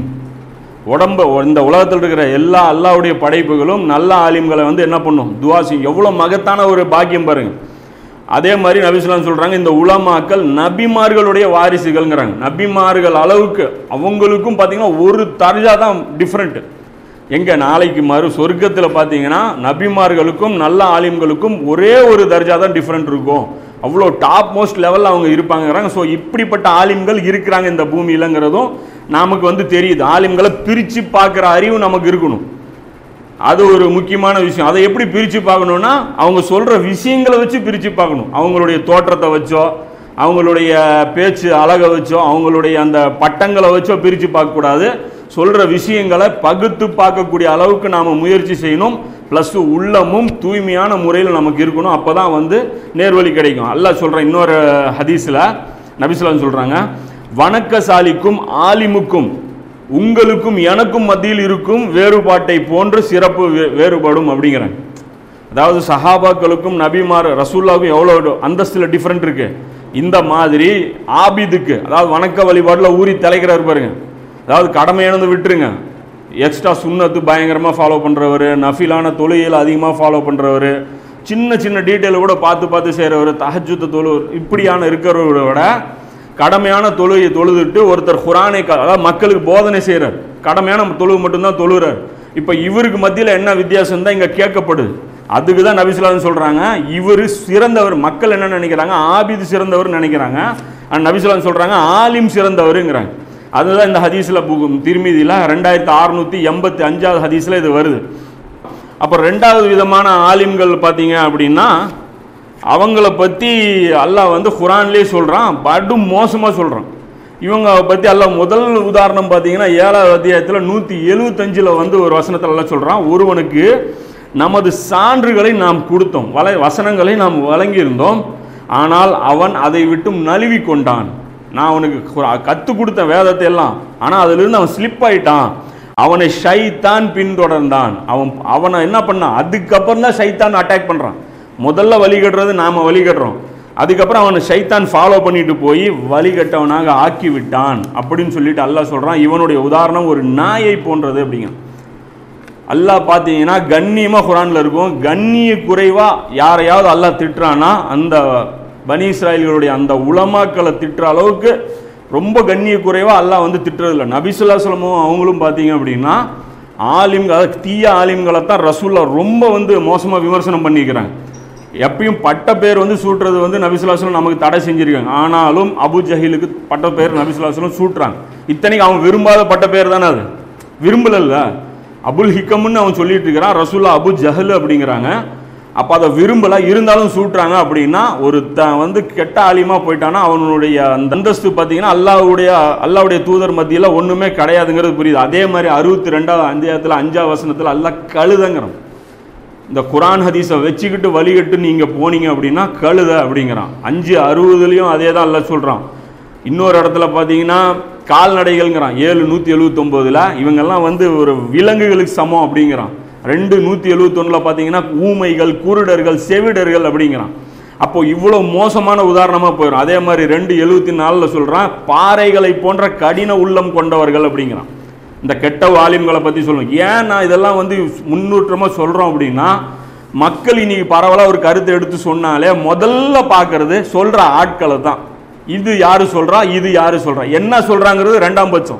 Speaker 2: உடம்ப இந்த உலகத்தில் இருக்கிற எல்லா அல்லாவுடைய படைப்புகளும் நல்ல ஆலிம்களை வந்து என்ன பண்ணும் துவா செய்யும் எவ்வளோ மகத்தான ஒரு பாக்கியம் பாருங்க அதே மாதிரி நபிஸ்லாம் சொல்கிறாங்க இந்த உலமாக்கள் நபிமார்களுடைய வாரிசுகள்ங்கிறாங்க நபிமார்கள் அளவுக்கு அவங்களுக்கும் பார்த்தீங்கன்னா ஒரு தர்ஜா தான் டிஃப்ரெண்ட்டு எங்கே நாளைக்கு மறு சொர்க்கத்தில் பார்த்தீங்கன்னா நபிமார்களுக்கும் நல்ல ஆலிம்களுக்கும் ஒரே ஒரு தர்ஜா தான் டிஃப்ரெண்ட் இருக்கும் அவ்வளோ டாப் மோஸ்ட் லெவலில் அவங்க இருப்பாங்கிறாங்க ஸோ இப்படிப்பட்ட ஆலிம்கள் இருக்கிறாங்க இந்த பூமியிலங்கிறதும் நமக்கு வந்து தெரியுது ஆலிம்களை பிரித்து பார்க்குற அறிவு நமக்கு இருக்கணும் அது ஒரு முக்கியமான விஷயம் அதை எப்படி பிரித்து பார்க்கணுன்னா அவங்க சொல்கிற விஷயங்களை வச்சு பிரித்து பார்க்கணும் அவங்களுடைய தோற்றத்தை வச்சோ அவங்களுடைய பேச்சு அழகை வச்சோ அவங்களுடைய அந்த பட்டங்களை வச்சோ பிரித்து பார்க்கக்கூடாது சொல்கிற விஷயங்களை பகுத்து பார்க்கக்கூடிய அளவுக்கு நாம் முயற்சி செய்யணும் ப்ளஸ் உள்ளமும் தூய்மையான முறையில் நமக்கு இருக்கணும் அப்போ தான் வந்து நேர்வழி கிடைக்கும் அல்லாஹ் சொல்கிறேன் இன்னொரு ஹதீஸில் நபிசுலாம் சொல்கிறாங்க வணக்கசாலிக்கும் ஆலிமுக்கும் உங்களுக்கும் எனக்கும் மத்தியில் இருக்கும் வேறுபாட்டை போன்று சிறப்பு வே- வேறுபடும் அப்படிங்கிறாங்க அதாவது சஹாபாக்களுக்கும் நபிமார் ரசூல்லாவுக்கும் எவ்வளோ அந்தஸ்தில் டிஃப்ரெண்ட் இருக்கு இந்த மாதிரி ஆபிதுக்கு அதாவது வணக்க வழிபாட்டில் ஊறி தலைக்கிறார் பாருங்க அதாவது கடமையானது விட்டுருங்க எக்ஸ்ட்ரா சுண்ணத்து பயங்கரமாக ஃபாலோ பண்ணுறவர் நஃபிலான தொழுகையில் அதிகமாக ஃபாலோ பண்ணுறவர் சின்ன சின்ன டீட்டெயில் கூட பார்த்து பார்த்து செய்கிறவர் தஹஜுத்த தொழு இப்படியான இருக்கிறவரை விட கடமையான தொழுகையை தொழுதுட்டு ஒருத்தர் குரானை க- அதாவது மக்களுக்கு போதனை செய்கிறார் கடமையான தொழுவு மட்டும்தான் தொழுகிறார் இப்போ இவருக்கு மத்தியில் என்ன வித்தியாசம் தான் இங்கே கேட்கப்படுது அதுக்கு தான் நபிசுலான்னு சொல்கிறாங்க இவர் சிறந்தவர் மக்கள் என்ன நினைக்கிறாங்க ஆபிது சிறந்தவர் நினைக்கிறாங்க ஆனால் நபிசுலான்னு சொல்கிறாங்க ஆலிம் சிறந்தவருங்கிறாங்க அதுதான் இந்த ஹதீஸில் திருமீதியில் ரெண்டாயிரத்தி அறுநூற்றி எண்பத்தி அஞ்சாவது ஹதீஸில் இது வருது அப்போ ரெண்டாவது விதமான ஆலிம்கள் பார்த்தீங்க அப்படின்னா அவங்கள பற்றி அல்லாஹ் வந்து குரான்லேயே சொல்கிறான் படு மோசமாக சொல்கிறான் இவங்க பற்றி அல்லாஹ் முதல் உதாரணம் பார்த்தீங்கன்னா ஏழாவது அத்தியாயத்தில் நூற்றி எழுபத்தஞ்சில் வந்து ஒரு வசனத்தில் எல்லாம் சொல்கிறான் ஒருவனுக்கு நமது சான்றுகளை நாம் கொடுத்தோம் வலை வசனங்களை நாம் வழங்கியிருந்தோம் ஆனால் அவன் அதை விட்டும் நழுவி கொண்டான் நான் அவனுக்கு கற்றுக் கொடுத்த வேதத்தை எல்லாம் ஆனால் அதிலிருந்து அவன் ஸ்லிப் ஆயிட்டான் அவனை ஷைத்தான் பின்தொடர்ந்தான் அவன் அவனை என்ன பண்ணான் அதுக்கப்புறம் தான் ஷைத்தான் அட்டாக் பண்ணுறான் முதல்ல வழிகட்டுறது நாம் வழிகட்டுறோம் அதுக்கப்புறம் அவனை ஷைத்தான் ஃபாலோ பண்ணிட்டு போய் வழிகட்டவனாக ஆக்கி விட்டான் அப்படின்னு சொல்லிட்டு அல்லாஹ் சொல்கிறான் இவனுடைய உதாரணம் ஒரு நாயை போன்றது அப்படிங்க அல்லாஹ் பார்த்தீங்கன்னா கண்ணியமாக குரானில் இருக்கும் கண்ணிய குறைவாக யாரையாவது அல்லாஹ் திட்டுறான்னா அந்த பனி இஸ்ராயல்களுடைய அந்த உலமாக்களை திட்டுற அளவுக்கு ரொம்ப கண்ணிய குறைவாக அல்லாஹ் வந்து திட்டுறதில்ல நபிசுல்லா சொல்லமும் அவங்களும் பார்த்தீங்க அப்படின்னா ஆலிம்கள் அதாவது தீய ஆலிம்களை தான் ரசூல்லா ரொம்ப வந்து மோசமாக விமர்சனம் பண்ணிக்கிறாங்க எப்பயும் பட்ட பேர் வந்து சூட்டுறது வந்து நபிசுல்லாஸ்லம் நமக்கு தடை செஞ்சிருக்காங்க ஆனாலும் அபு ஜஹீலுக்கு பட்ட பேர் நபிசுல்லாஸ்லம் சூட்டுறாங்க இத்தனைக்கு அவன் விரும்பாத பட்ட பேர் தானே அது விரும்பலல்ல அபுல் ஹிக்கம்னு அவன் சொல்லிட்டு இருக்கிறான் ரசூல்லா அபு ஜஹல் அப்படிங்கிறாங்க அப்போ அதை விரும்பல இருந்தாலும் சூட்டுறாங்க அப்படின்னா ஒரு த வந்து கெட்ட ஆலிமா போயிட்டானா அவனுடைய அந்த அந்தஸ்து பார்த்தீங்கன்னா அல்லாவுடைய அல்லாவுடைய தூதர் மத்தியில் ஒன்றுமே கிடையாதுங்கிறது புரியுது அதே மாதிரி அறுபத்தி ரெண்டாவது அத்தியாயத்தில் அஞ்சாவது வசனத்தில் அல்லாஹ் கழுதங்கிறான் இந்த குரான் ஹதீஸை வச்சுக்கிட்டு வழிகட்டு நீங்கள் போனீங்க அப்படின்னா கழுத அப்படிங்கிறான் அஞ்சு அறுபதுலேயும் அதே தான் எல்லாம் சொல்கிறான் இன்னொரு இடத்துல பார்த்தீங்கன்னா கால்நடைகள்ங்கிறான் ஏழு நூற்றி எழுவத்தொம்போதில் இவங்கெல்லாம் வந்து ஒரு விலங்குகளுக்கு சமம் அப்படிங்கிறான் ரெண்டு நூற்றி எழுவத்தொன்னில் பார்த்தீங்கன்னா ஊமைகள் குருடர்கள் செவிடர்கள் அப்படிங்கிறான் அப்போ இவ்வளோ மோசமான உதாரணமாக போயிடும் அதே மாதிரி ரெண்டு எழுபத்தி நாலில் சொல்கிறான் பாறைகளை போன்ற கடின உள்ளம் கொண்டவர்கள் அப்படிங்கிறான் இந்த கெட்ட வாலிம்களை பற்றி சொல்லுவோம் ஏன் நான் இதெல்லாம் வந்து முன்னூற்றமாக சொல்கிறோம் அப்படின்னா மக்கள் இன்னைக்கு பரவலாக ஒரு கருத்தை எடுத்து சொன்னாலே முதல்ல பார்க்கறது சொல்கிற ஆட்களை தான் இது யார் சொல்கிறா இது யார் சொல்கிறா என்ன சொல்கிறாங்கிறது ரெண்டாம் பட்சம்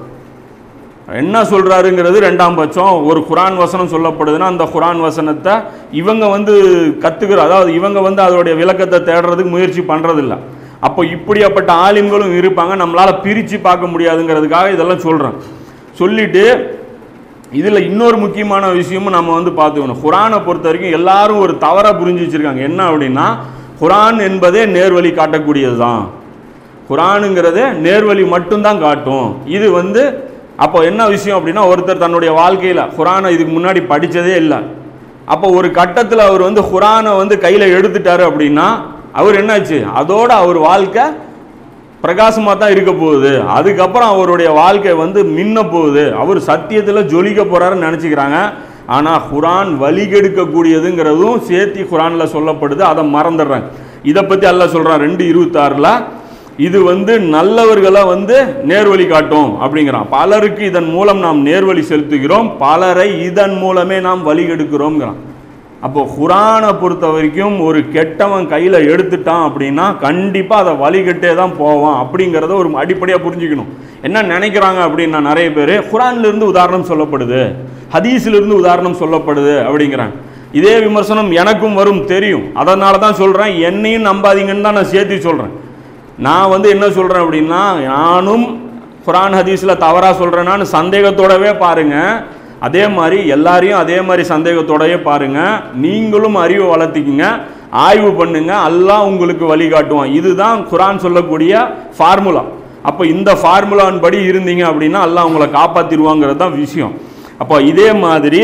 Speaker 2: என்ன சொல்கிறாருங்கிறது ரெண்டாம் பட்சம் ஒரு குரான் வசனம் சொல்லப்படுதுன்னா அந்த குரான் வசனத்தை இவங்க வந்து கற்றுக்கிற அதாவது இவங்க வந்து அதோடைய விளக்கத்தை தேடுறதுக்கு முயற்சி பண்ணுறதில்ல அப்போ இப்படியாப்பட்ட ஆலிம்களும் இருப்பாங்க நம்மளால் பிரித்து பார்க்க முடியாதுங்கிறதுக்காக இதெல்லாம் சொல்கிறேன் சொல்லிட்டு இதில் இன்னொரு முக்கியமான விஷயமும் நம்ம வந்து பார்த்துக்கணும் குரானை பொறுத்த வரைக்கும் எல்லாரும் ஒரு தவறாக புரிஞ்சு வச்சுருக்காங்க என்ன அப்படின்னா குரான் என்பதே நேர்வழி காட்டக்கூடியது தான் குரானுங்கிறது நேர்வழி மட்டும்தான் காட்டும் இது வந்து அப்போ என்ன விஷயம் அப்படின்னா ஒருத்தர் தன்னுடைய வாழ்க்கையில் குரானை இதுக்கு முன்னாடி படித்ததே இல்லை அப்போ ஒரு கட்டத்தில் அவர் வந்து குரானை வந்து கையில் எடுத்துட்டாரு அப்படின்னா அவர் என்னாச்சு அதோட அவர் வாழ்க்கை பிரகாசமாக தான் இருக்க போகுது அதுக்கப்புறம் அவருடைய வாழ்க்கை வந்து மின்ன போகுது அவர் சத்தியத்தில் ஜொலிக்க போகிறாருன்னு நினச்சிக்கிறாங்க ஆனால் குரான் வழிகெடுக்கக்கூடியதுங்கிறதும் சேர்த்தி குரானில் சொல்லப்படுது அதை மறந்துடுறாங்க இதை பற்றி அல்லாஹ் சொல்கிறான் ரெண்டு இருபத்தாறில் இது வந்து நல்லவர்களை வந்து நேர்வழி காட்டும் அப்படிங்கிறான் பலருக்கு இதன் மூலம் நாம் நேர்வழி செலுத்துகிறோம் பலரை இதன் மூலமே நாம் வழிகெடுக்கிறோங்கிறான் அப்போ குரானை பொறுத்த வரைக்கும் ஒரு கெட்டவன் கையில் எடுத்துட்டான் அப்படின்னா கண்டிப்பாக அதை வழிகட்டே தான் போவான் அப்படிங்கிறத ஒரு அடிப்படையாக புரிஞ்சுக்கணும் என்ன நினைக்கிறாங்க அப்படின்னா நிறைய பேர் குரான்லேருந்து உதாரணம் சொல்லப்படுது ஹதீஸிலிருந்து உதாரணம் சொல்லப்படுது அப்படிங்கிறாங்க இதே விமர்சனம் எனக்கும் வரும் தெரியும் அதனால தான் சொல்கிறேன் என்னையும் நம்பாதீங்கன்னு தான் நான் சேர்த்து சொல்கிறேன் நான் வந்து என்ன சொல்கிறேன் அப்படின்னா நானும் குரான் ஹதீஸில் தவறாக சொல்கிறேன்னான்னு சந்தேகத்தோடவே பாருங்கள்
Speaker 3: அதே மாதிரி எல்லாரையும் அதே மாதிரி சந்தேகத்தோடயே பாருங்க நீங்களும் அறிவை வளர்த்திக்கிங்க ஆய்வு பண்ணுங்க அல்லாஹ் உங்களுக்கு வழிகாட்டுவான் இதுதான் குரான் சொல்லக்கூடிய ஃபார்முலா அப்போ இந்த ஃபார்முலான் படி இருந்தீங்க அப்படின்னா அல்லாஹ் உங்களை காப்பாற்றிடுவாங்கிறது தான் விஷயம் அப்போ இதே மாதிரி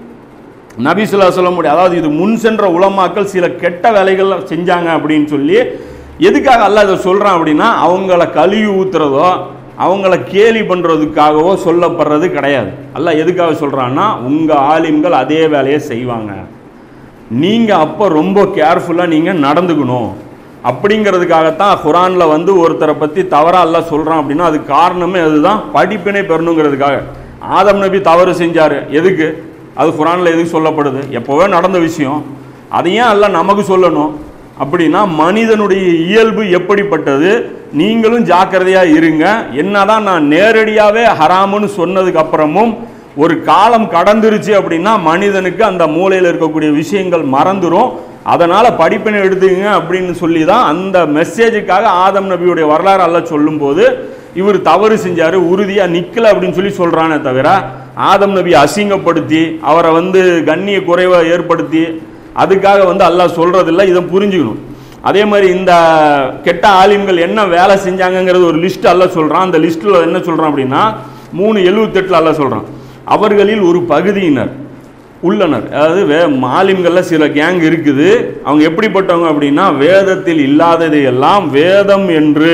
Speaker 3: நபிசுல்லா சொல்ல முடியும் அதாவது இது முன் சென்ற உலமாக்கள் சில கெட்ட வேலைகள் செஞ்சாங்க அப்படின்னு சொல்லி எதுக்காக அல்லாஹ் இதை சொல்கிறான் அப்படின்னா அவங்கள கழுவி ஊத்துறதோ அவங்கள கேலி பண்ணுறதுக்காகவோ சொல்லப்படுறது கிடையாது அல்லாஹ் எதுக்காக சொல்கிறான்னா உங்கள் ஆலிம்கள் அதே வேலையை செய்வாங்க நீங்கள் அப்போ ரொம்ப கேர்ஃபுல்லாக நீங்கள் நடந்துக்கணும் அப்படிங்கிறதுக்காகத்தான் குரானில் வந்து ஒருத்தரை பற்றி தவறாக அல்லாஹ் சொல்கிறான் அப்படின்னா அது காரணமே அதுதான் படிப்பினை பெறணுங்கிறதுக்காக ஆதம் நபி தவறு செஞ்சார் எதுக்கு அது குரானில் எதுக்கு சொல்லப்படுது எப்போவே நடந்த விஷயம் அதையும் அல்லாஹ் நமக்கு சொல்லணும் அப்படின்னா மனிதனுடைய இயல்பு எப்படிப்பட்டது நீங்களும் ஜாக்கிரதையாக இருங்க என்னதான் நான் நேரடியாகவே ஹராமுன்னு சொன்னதுக்கு அப்புறமும் ஒரு காலம் கடந்துருச்சு அப்படின்னா மனிதனுக்கு அந்த மூளையில் இருக்கக்கூடிய விஷயங்கள் மறந்துடும் அதனால் படிப்பினை எடுத்துங்க அப்படின்னு சொல்லி தான் அந்த மெசேஜுக்காக ஆதம் நபியுடைய வரலாறு எல்லாம் சொல்லும்போது இவர் தவறு செஞ்சார் உறுதியாக நிற்கல அப்படின்னு சொல்லி சொல்கிறானே தவிர ஆதம் நபியை அசிங்கப்படுத்தி அவரை வந்து கண்ணிய குறைவை ஏற்படுத்தி அதுக்காக வந்து அல்லாஹ் சொல்கிறதில்ல இதை புரிஞ்சுக்கணும் அதே மாதிரி இந்த கெட்ட ஆலிம்கள் என்ன வேலை செஞ்சாங்கங்கிறது ஒரு லிஸ்ட் அல்ல சொல்கிறான் அந்த லிஸ்ட்டில் என்ன சொல்கிறான் அப்படின்னா மூணு எழுபத்தெட்டில் அல்ல சொல்கிறான் அவர்களில் ஒரு பகுதியினர் உள்ளனர் அதாவது வே மாலிம்களில் சில கேங் இருக்குது அவங்க எப்படிப்பட்டவங்க அப்படின்னா வேதத்தில் இல்லாததை எல்லாம் வேதம் என்று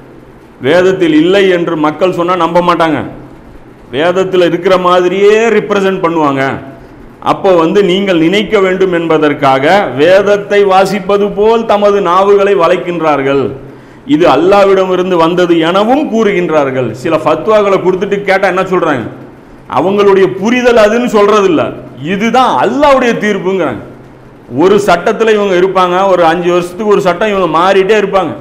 Speaker 3: வேதத்தில் இல்லை என்று மக்கள் சொன்னால் நம்ப மாட்டாங்க வேதத்தில் இருக்கிற மாதிரியே ரிப்ரசன்ட் பண்ணுவாங்க அப்போ வந்து நீங்கள் நினைக்க வேண்டும் என்பதற்காக வேதத்தை வாசிப்பது போல் தமது நாவுகளை வளைக்கின்றார்கள் இது அல்லாவிடமிருந்து வந்தது எனவும் கூறுகின்றார்கள் சில ஃபத்வாக்களை கொடுத்துட்டு கேட்டால் என்ன சொல்கிறாங்க அவங்களுடைய புரிதல் அதுன்னு சொல்றது இல்ல இதுதான் அல்லாவுடைய தீர்ப்புங்கிறாங்க ஒரு சட்டத்தில் இவங்க இருப்பாங்க ஒரு அஞ்சு வருஷத்துக்கு ஒரு சட்டம் இவங்க மாறிட்டே இருப்பாங்க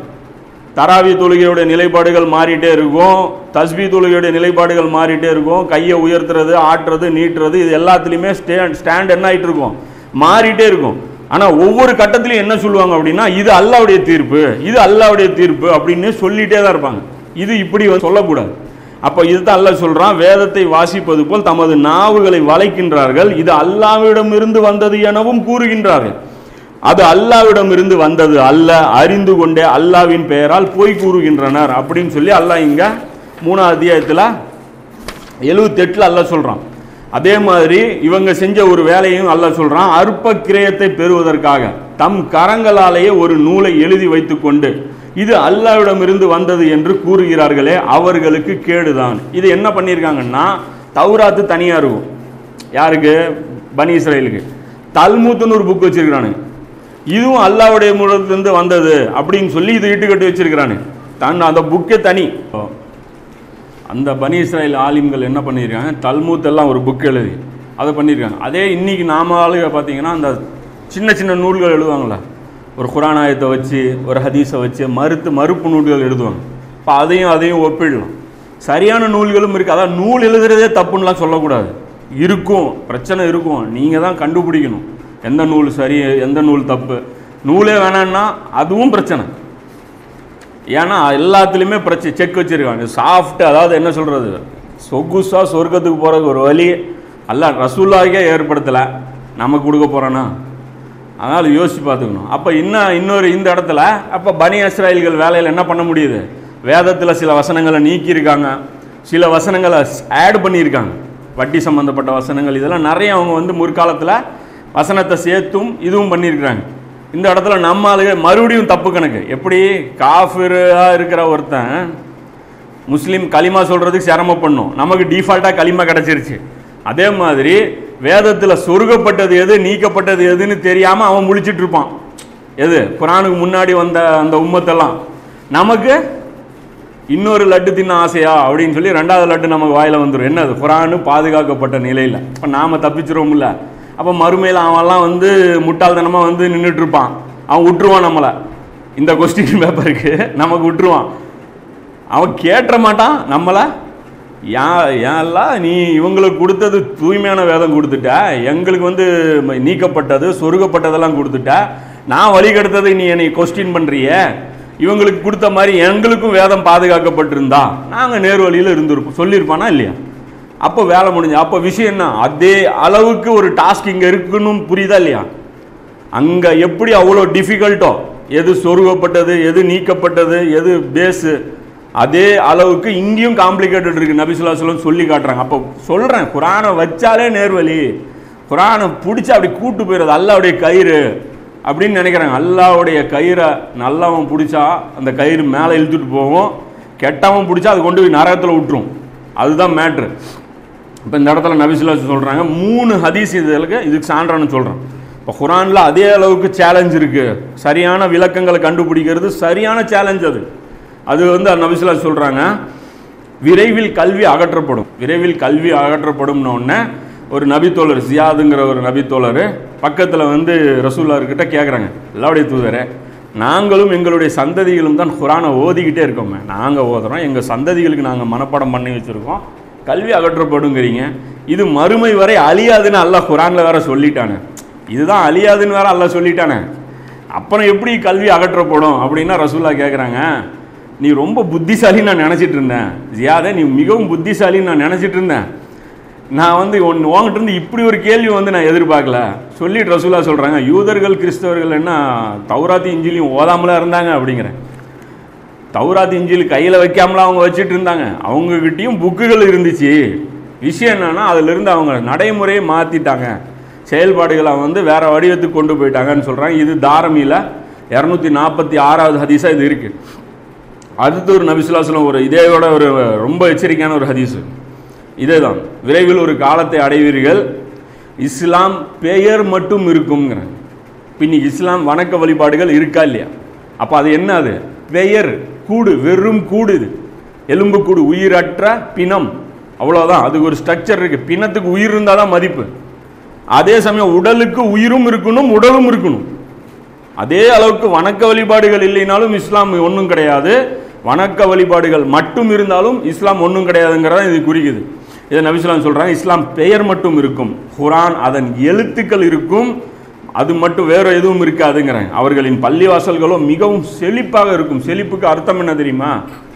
Speaker 3: தராவி தொழுகையுடைய நிலைப்பாடுகள் மாறிட்டே இருக்கும் தஸ்பி தொழுகையுடைய நிலைப்பாடுகள் மாறிட்டே இருக்கும் கையை உயர்த்துறது ஆட்டுறது நீட்டுறது இது எல்லாத்துலேயுமே ஸ்டாண்ட் ஸ்டாண்ட் என்ன ஆகிட்டு இருக்கும் மாறிட்டே இருக்கும் ஆனால் ஒவ்வொரு கட்டத்திலையும் என்ன சொல்லுவாங்க அப்படின்னா இது அல்லாவுடைய தீர்ப்பு இது அல்லாவுடைய தீர்ப்பு அப்படின்னு சொல்லிட்டே தான் இருப்பாங்க இது இப்படி வந்து சொல்லக்கூடாது அப்போ இதுதான் அல்லாஹ் சொல்றான் வேதத்தை வாசிப்பது போல் தமது நாவுகளை வளைக்கின்றார்கள் இது அல்லாவிடமிருந்து வந்தது எனவும் கூறுகின்றார்கள் அது அல்லாவிடமிருந்து வந்தது அல்ல அறிந்து கொண்டே அல்லாவின் பெயரால் போய் கூறுகின்றனர் அப்படின்னு சொல்லி அல்லாஹ் இங்க மூணாவது அத்தியாயத்தில் எழுவத்தெட்டில் அல்லாஹ் சொல்றான் அதே மாதிரி இவங்க செஞ்ச ஒரு வேலையும் அல்லாஹ் சொல்றான் அற்ப கிரயத்தை பெறுவதற்காக தம் கரங்களாலேயே ஒரு நூலை எழுதி வைத்துக்கொண்டு இது அல்லாவிடமிருந்து வந்தது என்று கூறுகிறார்களே அவர்களுக்கு கேடுதான் இது என்ன பண்ணியிருக்காங்கன்னா தௌராத்து தனியாக இருக்கும் யாருக்கு பனி இஸ்ரேலுக்கு தல்மூத்துன்னு ஒரு புக் வச்சிருக்கிறானுங்க இதுவும் அல்லாவுடைய மூலத்திலிருந்து வந்தது அப்படின்னு சொல்லி இது இட்டுக்கட்டி வச்சிருக்கிறானு தன் அந்த புக்கே தனி அந்த பனி இஸ்ராயல் ஆலிம்கள் என்ன பண்ணியிருக்காங்க தல்மூத் எல்லாம் ஒரு புக் எழுதி அதை பண்ணியிருக்காங்க அதே இன்னைக்கு நாம ஆளுக பார்த்தீங்கன்னா அந்த சின்ன சின்ன நூல்கள் எழுதுவாங்களே ஒரு குரானாயத்தை வச்சு ஒரு ஹதீஸை வச்சு மறுத்து மறுப்பு நூல்கள் எழுதுவாங்க இப்போ அதையும் அதையும் ஒப்பிடலாம் சரியான நூல்களும் இருக்குது அதான் நூல் எழுதுறதே தப்புன்னுலாம் சொல்லக்கூடாது இருக்கும் பிரச்சனை இருக்கும் நீங்கள் தான் கண்டுபிடிக்கணும் எந்த நூல் சரி எந்த நூல் தப்பு நூலே வேணான்னா அதுவும் பிரச்சனை ஏன்னா எல்லாத்துலேயுமே பிரச்சனை செக் வச்சுருக்காங்க சாஃப்ட் அதாவது என்ன சொல்கிறது சொகுசா சொர்க்கத்துக்கு போகிறதுக்கு ஒரு வழி அல்ல ரசூல்லாக்கே ஏற்படுத்தலை நமக்கு கொடுக்க போகிறானா அதனால் யோசித்து பார்த்துக்கணும் அப்போ இன்னும் இன்னொரு இந்த இடத்துல அப்போ பனி இஸ்ராயல்கள் வேலையில் என்ன பண்ண முடியுது வேதத்தில் சில வசனங்களை நீக்கியிருக்காங்க சில வசனங்களை ஆட் பண்ணியிருக்காங்க வட்டி சம்மந்தப்பட்ட வசனங்கள் இதெல்லாம் நிறைய அவங்க வந்து முற்காலத்தில் வசனத்தை சேர்த்தும் இதுவும் பண்ணியிருக்கிறாங்க இந்த இடத்துல நம்ம ஆளுங்க மறுபடியும் தப்பு கணக்கு எப்படி காஃபிராக இருக்கிற ஒருத்தன் முஸ்லீம் களிமா சொல்கிறதுக்கு சிரமப்படணும் நமக்கு டிஃபால்ட்டாக களிமா கிடச்சிருச்சு அதே மாதிரி வேதத்தில் சொருகப்பட்டது எது நீக்கப்பட்டது எதுன்னு தெரியாமல் அவன் முழிச்சிட்டு இருப்பான் எது குரானுக்கு முன்னாடி வந்த அந்த உம்மத்தெல்லாம் நமக்கு இன்னொரு லட்டு தின்ன ஆசையா அப்படின்னு சொல்லி ரெண்டாவது லட்டு நமக்கு வாயில் வந்துடும் என்னது குரானு பாதுகாக்கப்பட்ட நிலையில் இப்போ நாம் தப்பிச்சிருவோம்ல அப்போ மறுமையில் அவன்லாம் வந்து முட்டாள்தனமாக வந்து நின்றுட்டு இருப்பான் அவன் விட்டுருவான் நம்மளை இந்த கொஸ்டின் பேப்பருக்கு நமக்கு விட்டுருவான் அவன் கேட்ட மாட்டான் நம்மளை ஏன் ஏன்லாம் நீ இவங்களுக்கு கொடுத்தது தூய்மையான வேதம் கொடுத்துட்ட எங்களுக்கு வந்து ம- நீக்கப்பட்டது சொருகப்பட்டதெல்லாம் கொடுத்துட்ட நான் வழி கெடுத்ததை நீ என்னை கொஸ்டின் பண்ணுறிய இவங்களுக்கு கொடுத்த மாதிரி எங்களுக்கும் வேதம் பாதுகாக்கப்பட்டிருந்தா நாங்கள் நேர் வழியில் இருந்திருப்போம் சொல்லியிருப்பானா இல்லையா அப்போ வேலை முடிஞ்சு அப்போ விஷயம் என்ன அதே அளவுக்கு ஒரு டாஸ்க் இங்கே இருக்குன்னு புரியுதா இல்லையா அங்கே எப்படி அவ்வளோ டிஃபிகல்ட்டோ எது சொருகப்பட்டது எது நீக்கப்பட்டது எது பேஸு அதே அளவுக்கு இங்கேயும் காம்ப்ளிகேட்டட் இருக்கு நபிசுல்லா சொல்லம் சொல்லி காட்டுறாங்க அப்போ சொல்கிறேன் குரானை வச்சாலே நேர்வழி குரானை பிடிச்சி அப்படி கூட்டு போயிடுறது அல்லாவுடைய கயிறு அப்படின்னு நினைக்கிறாங்க அல்லாவுடைய கயிறை நல்லவன் பிடிச்சா அந்த கயிறு மேலே இழுத்துட்டு போகும் கெட்டவன் பிடிச்சா அது கொண்டு போய் நரகத்தில் விட்டுரும் அதுதான் மேட்ரு இப்போ இந்த இடத்துல நபிசுல்லா சொல்கிறாங்க மூணு ஹதீஸ் இதுக்கு இதுக்கு சான்றான்னு சொல்கிறேன் இப்போ குரானில் அதே அளவுக்கு சேலஞ்ச் இருக்குது சரியான விளக்கங்களை கண்டுபிடிக்கிறது சரியான சேலஞ்ச் அது அது வந்து நபிசுல்லா சொல்கிறாங்க விரைவில் கல்வி அகற்றப்படும் விரைவில் கல்வி அகற்றப்படும்னு உடனே ஒரு நபித்தோழர் ஜியாதுங்கிற ஒரு நபித்தோழர் பக்கத்தில் வந்து ரசூல்லார்கிட்ட கேட்குறாங்க எல்லாவுடைய தூதரே நாங்களும் எங்களுடைய சந்ததிகளும் தான் குரானை ஓதிக்கிட்டே இருக்கோமே நாங்கள் ஓதுறோம் எங்கள் சந்ததிகளுக்கு நாங்கள் மனப்பாடம் பண்ணி வச்சுருக்கோம் கல்வி அகற்றப்படுங்கிறீங்க இது மறுமை வரை அழியாதுன்னு அல்லாஹ் குரானில் வேற சொல்லிட்டானே இதுதான் அழியாதுன்னு வேற அல்லாஹ் சொல்லிட்டானே அப்புறம் எப்படி கல்வி அகற்றப்படும் அப்படின்னா ரசூல்லா கேட்குறாங்க நீ ரொம்ப புத்திசாலின்னு நான் நினச்சிட்டு இருந்தேன் ஜியாதே நீ மிகவும் புத்திசாலின்னு நான் நினச்சிட்டு இருந்தேன் நான் வந்து ஒன் உங்ககிட்ட இருந்து இப்படி ஒரு கேள்வி வந்து நான் எதிர்பார்க்கல சொல்லிட்டு ரசூலா சொல்கிறாங்க யூதர்கள் கிறிஸ்தவர்கள் என்ன தௌராத்தி இஞ்சிலையும் ஓதாமலா இருந்தாங்க அப்படிங்கிறேன் தௌராத் இஞ்சில் கையில் வைக்காமலாம் அவங்க வச்சுட்டு இருந்தாங்க அவங்கக்கிட்டேயும் புக்குகள் இருந்துச்சு விஷயம் என்னன்னா அதிலிருந்து அவங்க நடைமுறையை மாற்றிட்டாங்க செயல்பாடுகளை வந்து வேற வடிவத்துக்கு கொண்டு போயிட்டாங்கன்னு சொல்கிறாங்க இது தாரமியில் இரநூத்தி நாற்பத்தி ஆறாவது ஹதீஸாக இது இருக்குது அடுத்து ஒரு நபிசுல்லாஸ்லம் ஒரு இதேயோட ஒரு ரொம்ப எச்சரிக்கையான ஒரு ஹதீஸ் இதே தான் விரைவில் ஒரு காலத்தை அடைவீர்கள் இஸ்லாம் பெயர் மட்டும் இருக்குங்கிறேன் இப்போ இன்னைக்கு இஸ்லாம் வணக்க வழிபாடுகள் இருக்கா இல்லையா அப்போ அது என்ன அது பெயர் கூடு வெறும் கூடு இது எலும்பு கூடு உயிரற்ற பிணம் அவ்வளோதான் அதுக்கு ஒரு ஸ்ட்ரக்சர் இருக்குது பிணத்துக்கு உயிர் இருந்தால் தான் மதிப்பு அதே சமயம் உடலுக்கு உயிரும் இருக்கணும் உடலும் இருக்கணும் அதே அளவுக்கு வணக்க வழிபாடுகள் இல்லைனாலும் இஸ்லாம் ஒன்றும் கிடையாது வணக்க வழிபாடுகள் மட்டும் இருந்தாலும் இஸ்லாம் ஒன்றும் கிடையாதுங்கிறத இது குறிக்குது இதை நபிஸ்லாம் சொல்கிறாங்க இஸ்லாம் பெயர் மட்டும் இருக்கும் குரான் அதன் எழுத்துக்கள் இருக்கும் அது மட்டும் வேற எதுவும் இருக்காதுங்கிறாங்க அவர்களின் பள்ளிவாசல்களோ மிகவும் செழிப்பாக இருக்கும் செழிப்புக்கு அர்த்தம் என்ன தெரியுமா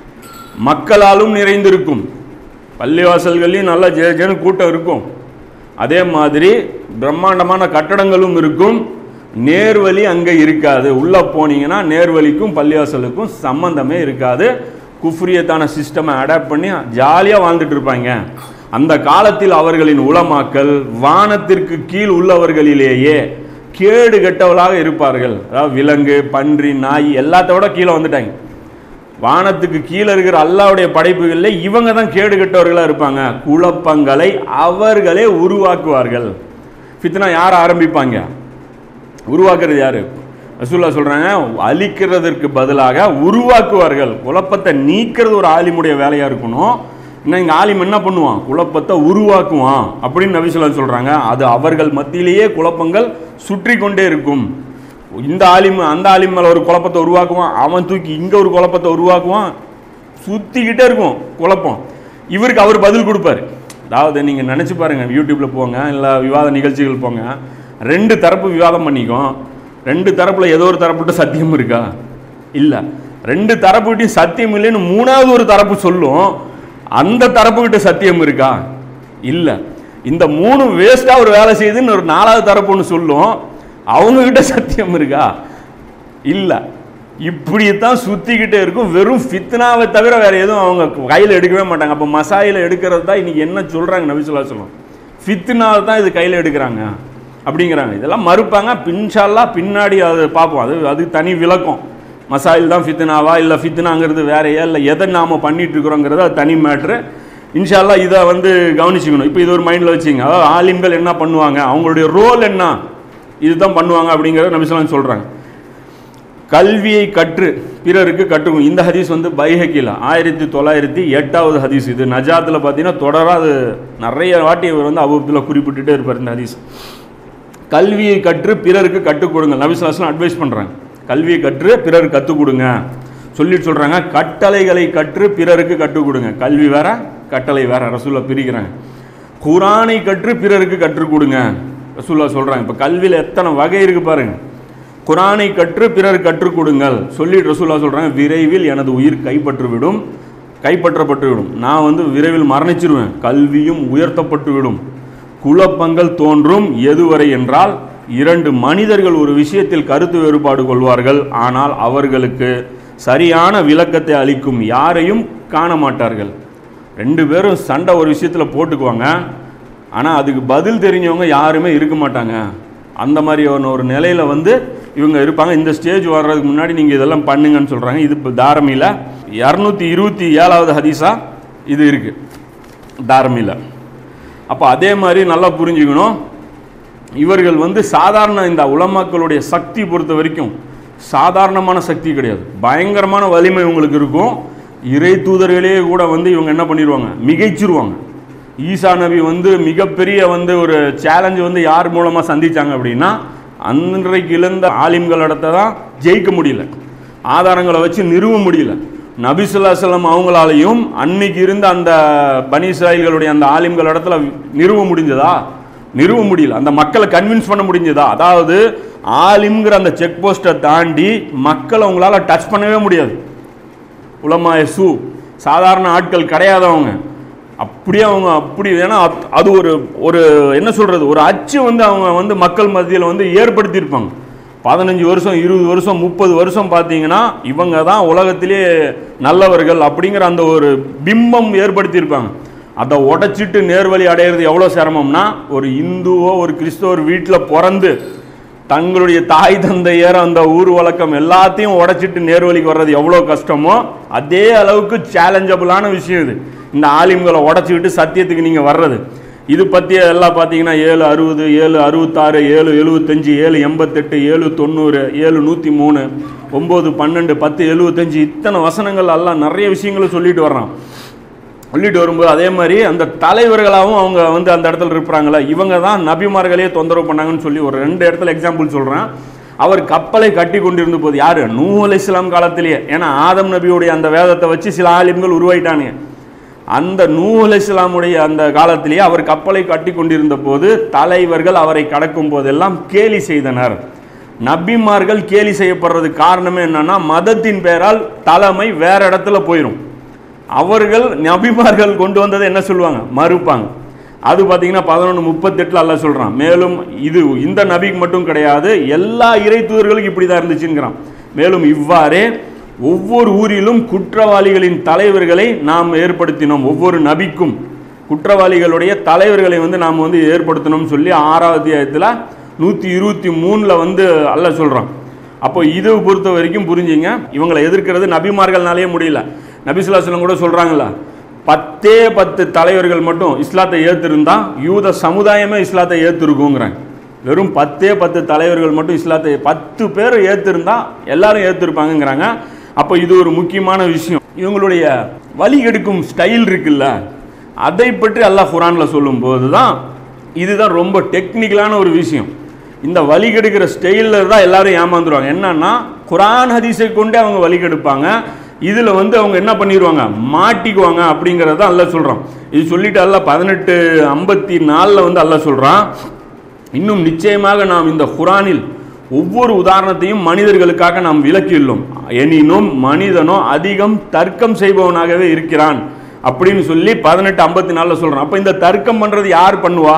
Speaker 3: மக்களாலும் நிறைந்திருக்கும் பள்ளிவாசல்கள்லையும் நல்லா ஜே ஜேன்னு கூட்டம் இருக்கும் அதே மாதிரி பிரம்மாண்டமான கட்டடங்களும் இருக்கும் நேர்வழி அங்கே இருக்காது உள்ளே போனீங்கன்னா நேர்வழிக்கும் பள்ளிவாசலுக்கும் சம்பந்தமே இருக்காது குஃப்ரியத்தான சிஸ்டமை அடாப்ட் பண்ணி ஜாலியாக வாழ்ந்துட்டு இருப்பாங்க அந்த காலத்தில் அவர்களின் உலமாக்கள் வானத்திற்கு கீழ் உள்ளவர்களிலேயே கேடு கெட்டவளாக இருப்பார்கள் அதாவது விலங்கு பன்றி நாய் எல்லாத்தோட கீழே வந்துட்டாங்க வானத்துக்கு கீழே இருக்கிற அல்லாவுடைய படைப்புகளில் இவங்க தான் கேடு கெட்டவர்களாக இருப்பாங்க குழப்பங்களை அவர்களே உருவாக்குவார்கள் ஃபித்னா யார் ஆரம்பிப்பாங்க உருவாக்குறது யாரு ரசூல்லா சொல்றாங்க அழிக்கிறதற்கு பதிலாக உருவாக்குவார்கள் குழப்பத்தை நீக்கிறது ஒரு ஆலிமுடைய வேலையா இருக்கணும் இன்னும் இங்கே ஆலிம் என்ன பண்ணுவான் குழப்பத்தை உருவாக்குவான் அப்படின்னு நபிசுல்லா சொல்றாங்க அது அவர்கள் மத்தியிலேயே குழப்பங்கள் சுற்றி கொண்டே இருக்கும் இந்த ஆலிம் அந்த ஆலிம் மேல ஒரு குழப்பத்தை உருவாக்குவான் அவன் தூக்கி இங்க ஒரு குழப்பத்தை உருவாக்குவான் சுத்திக்கிட்டே இருக்கும் குழப்பம் இவருக்கு அவர் பதில் கொடுப்பாரு அதாவது நீங்க நினைச்சு பாருங்க யூடியூப்ல போங்க இல்ல விவாத நிகழ்ச்சிகள் போங்க ரெண்டு தரப்பு விவாதம் பண்ணிக்கும் ரெண்டு தரப்புல ஏதோ ஒரு தரப்புட்ட சத்தியம் இருக்கா இல்ல ரெண்டு தரப்புகிட்டையும் சத்தியம் இல்லைன்னு மூணாவது ஒரு தரப்பு சொல்லும் அந்த தரப்புகிட்ட சத்தியம் இருக்கா இல்ல இந்த மூணு வேஸ்டா ஒரு வேலை செய்யுதுன்னு ஒரு நாலாவது தரப்பு ஒன்று சொல்லும் அவங்க கிட்ட சத்தியம் இருக்கா இல்ல இப்படித்தான் சுத்திக்கிட்டே இருக்கும் வெறும் ஃபித்னாவை தவிர வேற எதுவும் அவங்க கையில் எடுக்கவே மாட்டாங்க அப்போ மசாயில எடுக்கிறது தான் இன்னைக்கு என்ன சொல்றாங்க நபிசுல்லா சொல்லும் ஃபித்னாவை தான் இது கையில் எடுக்கிறாங்க அப்படிங்கிறாங்க இதெல்லாம் மறுப்பாங்க பின்ஷால்லா பின்னாடி அது பார்ப்போம் அது அது தனி விளக்கம் மசாயில் தான் ஃபித்னாவா இல்லை ஃபித்னாங்கிறது வேறையா இல்லை எதை நாம பண்ணிட்டு இருக்கிறோங்கிறது அது தனி மேட்ரு இன்ஷால்லா இதை வந்து கவனிச்சுக்கணும் இப்போ இது ஒரு மைண்டில் வச்சுங்க அதாவது ஆலிம்கள் என்ன பண்ணுவாங்க அவங்களுடைய ரோல் என்ன இதுதான் பண்ணுவாங்க அப்படிங்கிறத நபிசலாம் சொல்கிறாங்க கல்வியை கற்று பிறருக்கு கற்றுக்கும் இந்த ஹதீஸ் வந்து பைஹக்கில ஆயிரத்தி தொள்ளாயிரத்தி எட்டாவது ஹதீஸ் இது நஜாத்தில் பார்த்தீங்கன்னா தொடராக அது நிறைய வாட்டி இவர் வந்து அபுத்தில் குறிப்பிட்டுட்டே இருப்பார் இந்த ஹதீஸ் கல்வியை கற்று பிறருக்கு கற்றுக் கொடுங்க நபிசுலாஸ்லாம் அட்வைஸ் பண்ணுறாங்க கல்வியை கற்று பிறருக்கு கற்றுக் கொடுங்க சொல்லிட்டு சொல்கிறாங்க கட்டளைகளை கற்று பிறருக்கு கற்றுக் கொடுங்க கல்வி வேற கட்டளை வேற ரசூலா பிரிக்கிறாங்க குரானை கற்று பிறருக்கு கற்றுக் கொடுங்க ரசூல்லா சொல்கிறாங்க இப்போ கல்வியில் எத்தனை வகை இருக்கு பாருங்க குரானை கற்று பிறர் கற்றுக் கொடுங்கள் சொல்லிட்டு ரசூல்லா சொல்கிறாங்க விரைவில் எனது உயிர் கைப்பற்றுவிடும் கைப்பற்றப்பட்டுவிடும் நான் வந்து விரைவில் மரணிச்சிருவேன் கல்வியும் உயர்த்தப்பட்டுவிடும் குழப்பங்கள் தோன்றும் எதுவரை என்றால் இரண்டு மனிதர்கள் ஒரு விஷயத்தில் கருத்து வேறுபாடு கொள்வார்கள் ஆனால் அவர்களுக்கு சரியான விளக்கத்தை அளிக்கும் யாரையும் காண மாட்டார்கள் ரெண்டு பேரும் சண்டை ஒரு விஷயத்தில் போட்டுக்குவாங்க ஆனால் அதுக்கு பதில் தெரிஞ்சவங்க யாருமே இருக்க மாட்டாங்க அந்த மாதிரி ஒரு ஒரு நிலையில் வந்து இவங்க இருப்பாங்க இந்த ஸ்டேஜ் வர்றதுக்கு முன்னாடி நீங்கள் இதெல்லாம் பண்ணுங்கன்னு சொல்கிறாங்க இது இப்போ தாரமியில் இரநூத்தி இருபத்தி ஏழாவது ஹதீஸா இது இருக்குது தாரமியில் அப்போ அதே மாதிரி நல்லா புரிஞ்சுக்கணும் இவர்கள் வந்து சாதாரண இந்த உலமாக்களுடைய சக்தி பொறுத்த வரைக்கும் சாதாரணமான சக்தி கிடையாது பயங்கரமான வலிமை இவங்களுக்கு இருக்கும் இறை தூதர்களே கூட வந்து இவங்க என்ன பண்ணிடுவாங்க மிகைச்சிருவாங்க ஈசா நபி வந்து மிகப்பெரிய வந்து ஒரு சேலஞ்சு வந்து யார் மூலமாக சந்திச்சாங்க அப்படின்னா அன்றைக்கு இழந்த ஆலிம்களிடத்தை தான் ஜெயிக்க முடியல ஆதாரங்களை வச்சு நிறுவ முடியல நபிசுல்லாசலம் அவங்களாலையும் அன்னைக்கு இருந்த அந்த பனி இஸ்ராயல்களுடைய அந்த ஆலிம்கள் இடத்துல நிறுவ முடிஞ்சதா நிறுவ முடியல அந்த மக்களை கன்வின்ஸ் பண்ண முடிஞ்சதா அதாவது ஆலிம்ங்கிற அந்த செக் போஸ்ட்டை தாண்டி மக்களை அவங்களால டச் பண்ணவே முடியாது உலமாய சு சாதாரண ஆட்கள் கிடையாதவங்க அப்படியே அவங்க அப்படி ஏன்னா அத்- அது ஒரு ஒரு என்ன சொல்றது ஒரு அச்சு வந்து அவங்க வந்து மக்கள் மத்தியில் வந்து ஏற்படுத்தியிருப்பாங்க பதினஞ்சு வருஷம் இருபது வருஷம் முப்பது வருஷம் பார்த்தீங்கன்னா இவங்க தான் உலகத்திலே நல்லவர்கள் அப்படிங்கிற அந்த ஒரு பிம்பம் ஏற்படுத்தியிருப்பாங்க அதை உடைச்சிட்டு நேர்வழி அடையிறது எவ்வளோ சிரமம்னா ஒரு இந்துவோ ஒரு கிறிஸ்தவர் வீட்டில் பிறந்து தங்களுடைய தாய் தந்தையர் அந்த ஊர் வழக்கம் எல்லாத்தையும் உடைச்சிட்டு நேர்வழிக்கு வர்றது எவ்வளோ கஷ்டமோ அதே அளவுக்கு சேலஞ்சபிளான விஷயம் இது இந்த ஆலிம்களை உடைச்சிக்கிட்டு சத்தியத்துக்கு நீங்கள் வர்றது இது பற்றி எல்லாம் பார்த்தீங்கன்னா ஏழு அறுபது ஏழு அறுபத்தாறு ஏழு எழுபத்தஞ்சு ஏழு எண்பத்தெட்டு ஏழு தொண்ணூறு ஏழு நூற்றி மூணு ஒம்பது பன்னெண்டு பத்து எழுபத்தஞ்சு இத்தனை வசனங்கள் எல்லாம் நிறைய விஷயங்களை சொல்லிட்டு வர்றான் சொல்லிட்டு வரும்போது அதே மாதிரி அந்த தலைவர்களாகவும் அவங்க வந்து அந்த இடத்துல இருப்பாங்களா இவங்க தான் நபிமார்களே தொந்தரவு பண்ணாங்கன்னு சொல்லி ஒரு ரெண்டு இடத்துல எக்ஸாம்பிள் சொல்கிறேன் அவர் கப்பலை கட்டி கொண்டிருந்த போது யார் நூ அலை இஸ்லாம் காலத்திலேயே ஏன்னா ஆதம் நபியுடைய அந்த வேதத்தை வச்சு சில ஆலிம்கள் உருவாயிட்டானுங்க அந்த நூ அலை இஸ்லாமுடைய அந்த காலத்திலேயே அவர் கப்பலை கட்டி கொண்டிருந்த போது தலைவர்கள் அவரை கடக்கும் போதெல்லாம் கேலி செய்தனர் நபிமார்கள் கேலி செய்யப்படுறதுக்கு காரணமே என்னன்னா மதத்தின் பெயரால் தலைமை வேற இடத்துல போயிடும் அவர்கள் நபிமார்கள் கொண்டு வந்ததை என்ன சொல்லுவாங்க மறுப்பாங்க அது பார்த்தீங்கன்னா பதினொன்று முப்பத்தெட்டில் அல்ல சொல்கிறான் மேலும் இது இந்த நபிக்கு மட்டும் கிடையாது எல்லா இறை தூதர்களுக்கும் இப்படி தான் இருந்துச்சுங்கிறான் மேலும் இவ்வாறே ஒவ்வொரு ஊரிலும் குற்றவாளிகளின் தலைவர்களை நாம் ஏற்படுத்தினோம் ஒவ்வொரு நபிக்கும் குற்றவாளிகளுடைய தலைவர்களை வந்து நாம் வந்து ஏற்படுத்தணும்னு சொல்லி ஆறாவது அத்தியாயத்தில் நூற்றி இருபத்தி மூணில் வந்து அல்ல சொல்கிறான் அப்போ இது பொறுத்த வரைக்கும் புரிஞ்சுங்க இவங்களை எதிர்க்கிறது நபிமார்கள்னாலே முடியல நபிசுல்லாஸ்லம் கூட சொல்கிறாங்களா பத்தே பத்து தலைவர்கள் மட்டும் இஸ்லாத்தை ஏற்றிருந்தா யூத சமுதாயமே இஸ்லாத்தை ஏற்றிருக்குங்கிறாங்க வெறும் பத்தே பத்து தலைவர்கள் மட்டும் இஸ்லாத்தை பத்து பேர் ஏற்றிருந்தா எல்லாரும் ஏற்றிருப்பாங்கங்கிறாங்க அப்போ இது ஒரு முக்கியமான விஷயம் இவங்களுடைய வழி எடுக்கும் ஸ்டைல் இருக்குல்ல அதை பற்றி அல்லாஹ் குரானில் சொல்லும்போது தான் இதுதான் ரொம்ப டெக்னிக்கலான ஒரு விஷயம் இந்த வழி கெடுக்கிற ஸ்டைலில் தான் எல்லாரும் ஏமாந்துருவாங்க என்னன்னா குரான் ஹதீஸை கொண்டே அவங்க வழி கெடுப்பாங்க இதில் வந்து அவங்க என்ன பண்ணிடுவாங்க மாட்டிக்குவாங்க அப்படிங்கிறத அல்ல சொல்கிறான் இது சொல்லிட்டு அல்ல பதினெட்டு ஐம்பத்தி நாலில் வந்து அல்ல சொல்கிறான் இன்னும் நிச்சயமாக நாம் இந்த குரானில் ஒவ்வொரு உதாரணத்தையும் மனிதர்களுக்காக நாம் விளக்கியுள்ளோம் எனினும் மனிதனோ அதிகம் தர்க்கம் செய்பவனாகவே இருக்கிறான் அப்படின்னு சொல்லி பதினெட்டு ஐம்பத்தி நாலில் சொல்கிறான் அப்போ இந்த தர்க்கம் பண்ணுறது யார் பண்ணுவா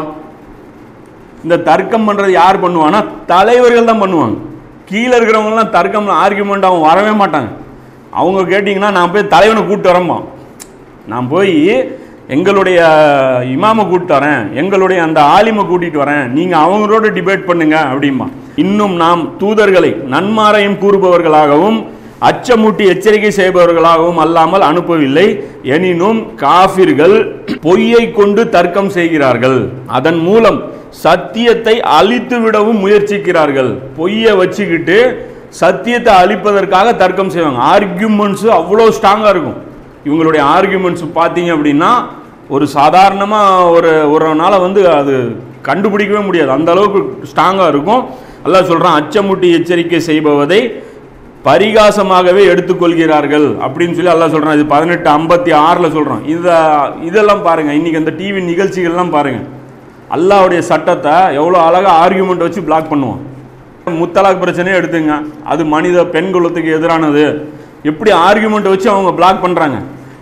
Speaker 3: இந்த தர்க்கம் பண்ணுறது யார் பண்ணுவான்னா தலைவர்கள் தான் பண்ணுவாங்க கீழே இருக்கிறவங்கலாம் தர்க்கம் ஆர்குமெண்ட் அவங்க வரவே மாட்டாங்க அவங்க கேட்டிங்கன்னா நான் போய் தலைவனை கூப்பிட்டு வரேன்பா நான் போய் எங்களுடைய இமாமை கூப்பிட்டு வரேன் எங்களுடைய அந்த ஆலிமை கூட்டிகிட்டு வரேன் நீங்கள் அவங்களோட டிபேட் பண்ணுங்க அப்படிம்பா இன்னும் நாம் தூதர்களை நன்மாரையும் கூறுபவர்களாகவும் அச்சமூட்டி எச்சரிக்கை செய்பவர்களாகவும் அல்லாமல் அனுப்பவில்லை எனினும் காபிர்கள் பொய்யை கொண்டு தர்க்கம் செய்கிறார்கள் அதன் மூலம் சத்தியத்தை அழித்து விடவும் முயற்சிக்கிறார்கள் பொய்யை வச்சுக்கிட்டு சத்தியத்தை அழிப்பதற்காக தர்க்கம் செய்வாங்க ஆர்கியூமெண்ட்ஸு அவ்வளோ ஸ்ட்ராங்காக இருக்கும் இவங்களுடைய ஆர்கியூமெண்ட்ஸ் பார்த்தீங்க அப்படின்னா ஒரு சாதாரணமாக ஒரு ஒரு நாளை வந்து அது கண்டுபிடிக்கவே முடியாது அந்த அளவுக்கு ஸ்ட்ராங்காக இருக்கும் அல்லாஹ் சொல்கிறான் அச்சமுட்டி எச்சரிக்கை செய்பவதை பரிகாசமாகவே எடுத்துக்கொள்கிறார்கள் அப்படின்னு சொல்லி அல்லாஹ் சொல்கிறான் இது பதினெட்டு ஐம்பத்தி ஆறில் சொல்கிறான் இதை இதெல்லாம் பாருங்கள் இன்றைக்கி அந்த டிவி நிகழ்ச்சிகள்லாம் பாருங்கள் அல்லாஹ்வுடைய சட்டத்தை எவ்வளோ அழகாக ஆர்கியூமெண்ட் வச்சு பிளாக் பண்ணுவான் முத்தலாக் பிரச்சனையே எடுத்துங்க அது மனித பெண் குலத்துக்கு எதிரானது எப்படி ஆர்கியூமெண்ட் வச்சு அவங்க பிளாக் பண்ணுறாங்க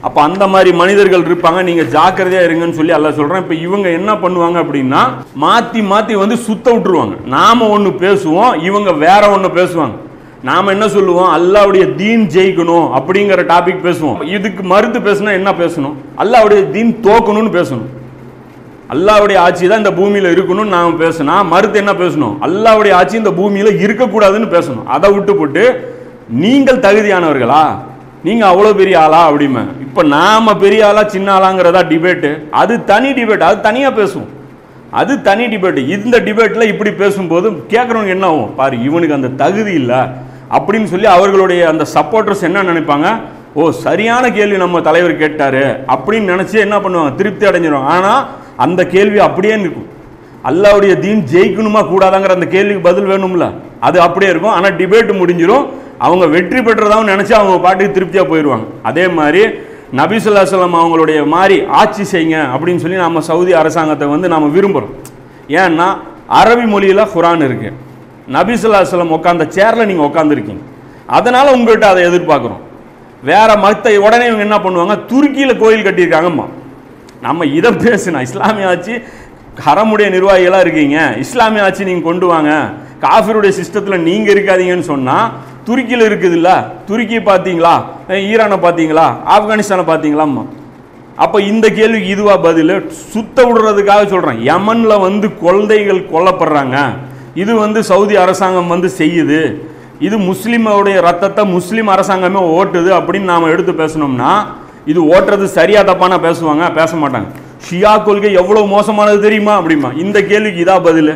Speaker 3: அப்போ அந்த மாதிரி மனிதர்கள் இருப்பாங்க நீங்கள் ஜாக்கிரதையாக இருங்கன்னு சொல்லி அல்லாஹ் சொல்கிறேன் இப்போ இவங்க என்ன பண்ணுவாங்க அப்படின்னா மாற்றி மாற்றி வந்து சுத்த விட்டுருவாங்க நாம் ஒன்று பேசுவோம் இவங்க வேற ஒன்று பேசுவாங்க நாம் என்ன சொல்லுவோம் அல்லாவுடைய தீன் ஜெயிக்கணும் அப்படிங்கிற டாபிக் பேசுவோம் இதுக்கு மறுத்து பேசுனா என்ன பேசணும் அல்லாவுடைய தீன் தோக்கணும்னு பேசணும் அல்லாவுடைய ஆட்சி தான் இந்த பூமியில இருக்கணும்னு நாம பேசினா மறுத்து என்ன பேசணும் அல்லாவுடைய ஆட்சி இந்த பூமியில இருக்கக்கூடாதுன்னு பேசணும் அதை விட்டு போட்டு நீங்கள் தகுதியானவர்களா நீங்க அவ்வளவு பெரிய ஆளா அப்படிமே இப்ப நாம பெரிய ஆளா சின்ன ஆளாங்கிறதா டிபேட்டு அது தனி டிபேட் அது தனியா பேசுவோம் அது தனி டிபேட் இந்த டிபேட்ல இப்படி பேசும்போது கேட்குறவங்க என்ன ஆகும் பாரு இவனுக்கு அந்த தகுதி இல்லை அப்படின்னு சொல்லி அவர்களுடைய அந்த சப்போர்ட்டர்ஸ் என்ன நினைப்பாங்க ஓ சரியான கேள்வி நம்ம தலைவர் கேட்டாரு அப்படின்னு நினைச்சு என்ன பண்ணுவாங்க திருப்தி அடைஞ்சிரும் ஆனா அந்த கேள்வி அப்படியே நிற்கும் அல்லாவுடைய தீன் ஜெயிக்கணுமா கூடாதாங்கிற அந்த கேள்விக்கு பதில் வேணும்ல அது அப்படியே இருக்கும் ஆனால் டிபேட் முடிஞ்சிரும் அவங்க வெற்றி பெற்றதாகவும் நினச்சி அவங்க பாட்டுக்கு திருப்தியாக போயிடுவாங்க அதே மாதிரி நபிசுல்லா சொல்லம் அவங்களுடைய மாதிரி ஆட்சி செய்யுங்க அப்படின்னு சொல்லி நம்ம சவுதி அரசாங்கத்தை வந்து நம்ம விரும்புகிறோம் ஏன்னா அரபி மொழியில் குரான் இருக்கு நபிசுல்லா சொல்லம் உட்காந்த சேரில் நீங்கள் உட்காந்துருக்கீங்க அதனால் உங்கள்கிட்ட அதை எதிர்பார்க்குறோம் வேற மத்த உடனே இவங்க என்ன பண்ணுவாங்க துருக்கியில் கோயில் கட்டியிருக்காங்கம்மா நம்ம இதை பேசுனா இஸ்லாமிய ஆட்சி ஹரமுடைய நிர்வாகிகளாக இருக்கீங்க இஸ்லாமிய ஆட்சி நீங்கள் கொண்டு வாங்க காஃபிருடைய சிஸ்டத்தில் நீங்கள் இருக்காதீங்கன்னு சொன்னால் துருக்கியில் இருக்குதுல்ல துருக்கி பார்த்தீங்களா அஹ் ஈரானை பார்த்தீங்களா ஆப்கானிஸ்தானை பார்த்தீங்களாம்மா அப்போ இந்த கேள்விக்கு இதுவா பதில் சுத்த விடுறதுக்காக சொல்கிறேன் யமனில் வந்து குழந்தைகள் கொல்லப்படுறாங்க இது வந்து சவுதி அரசாங்கம் வந்து செய்யுது இது முஸ்லீமோடைய ரத்தத்தை முஸ்லீம் அரசாங்கமே ஓட்டுது அப்படின்னு நாம் எடுத்து பேசணும்னா இது ஓட்டுறது சரியா தப்பானா பேசுவாங்க பேச மாட்டாங்க ஷியா கொள்கை எவ்வளவு மோசமானது தெரியுமா அப்படிமா இந்த கேள்விக்கு இதா பதில்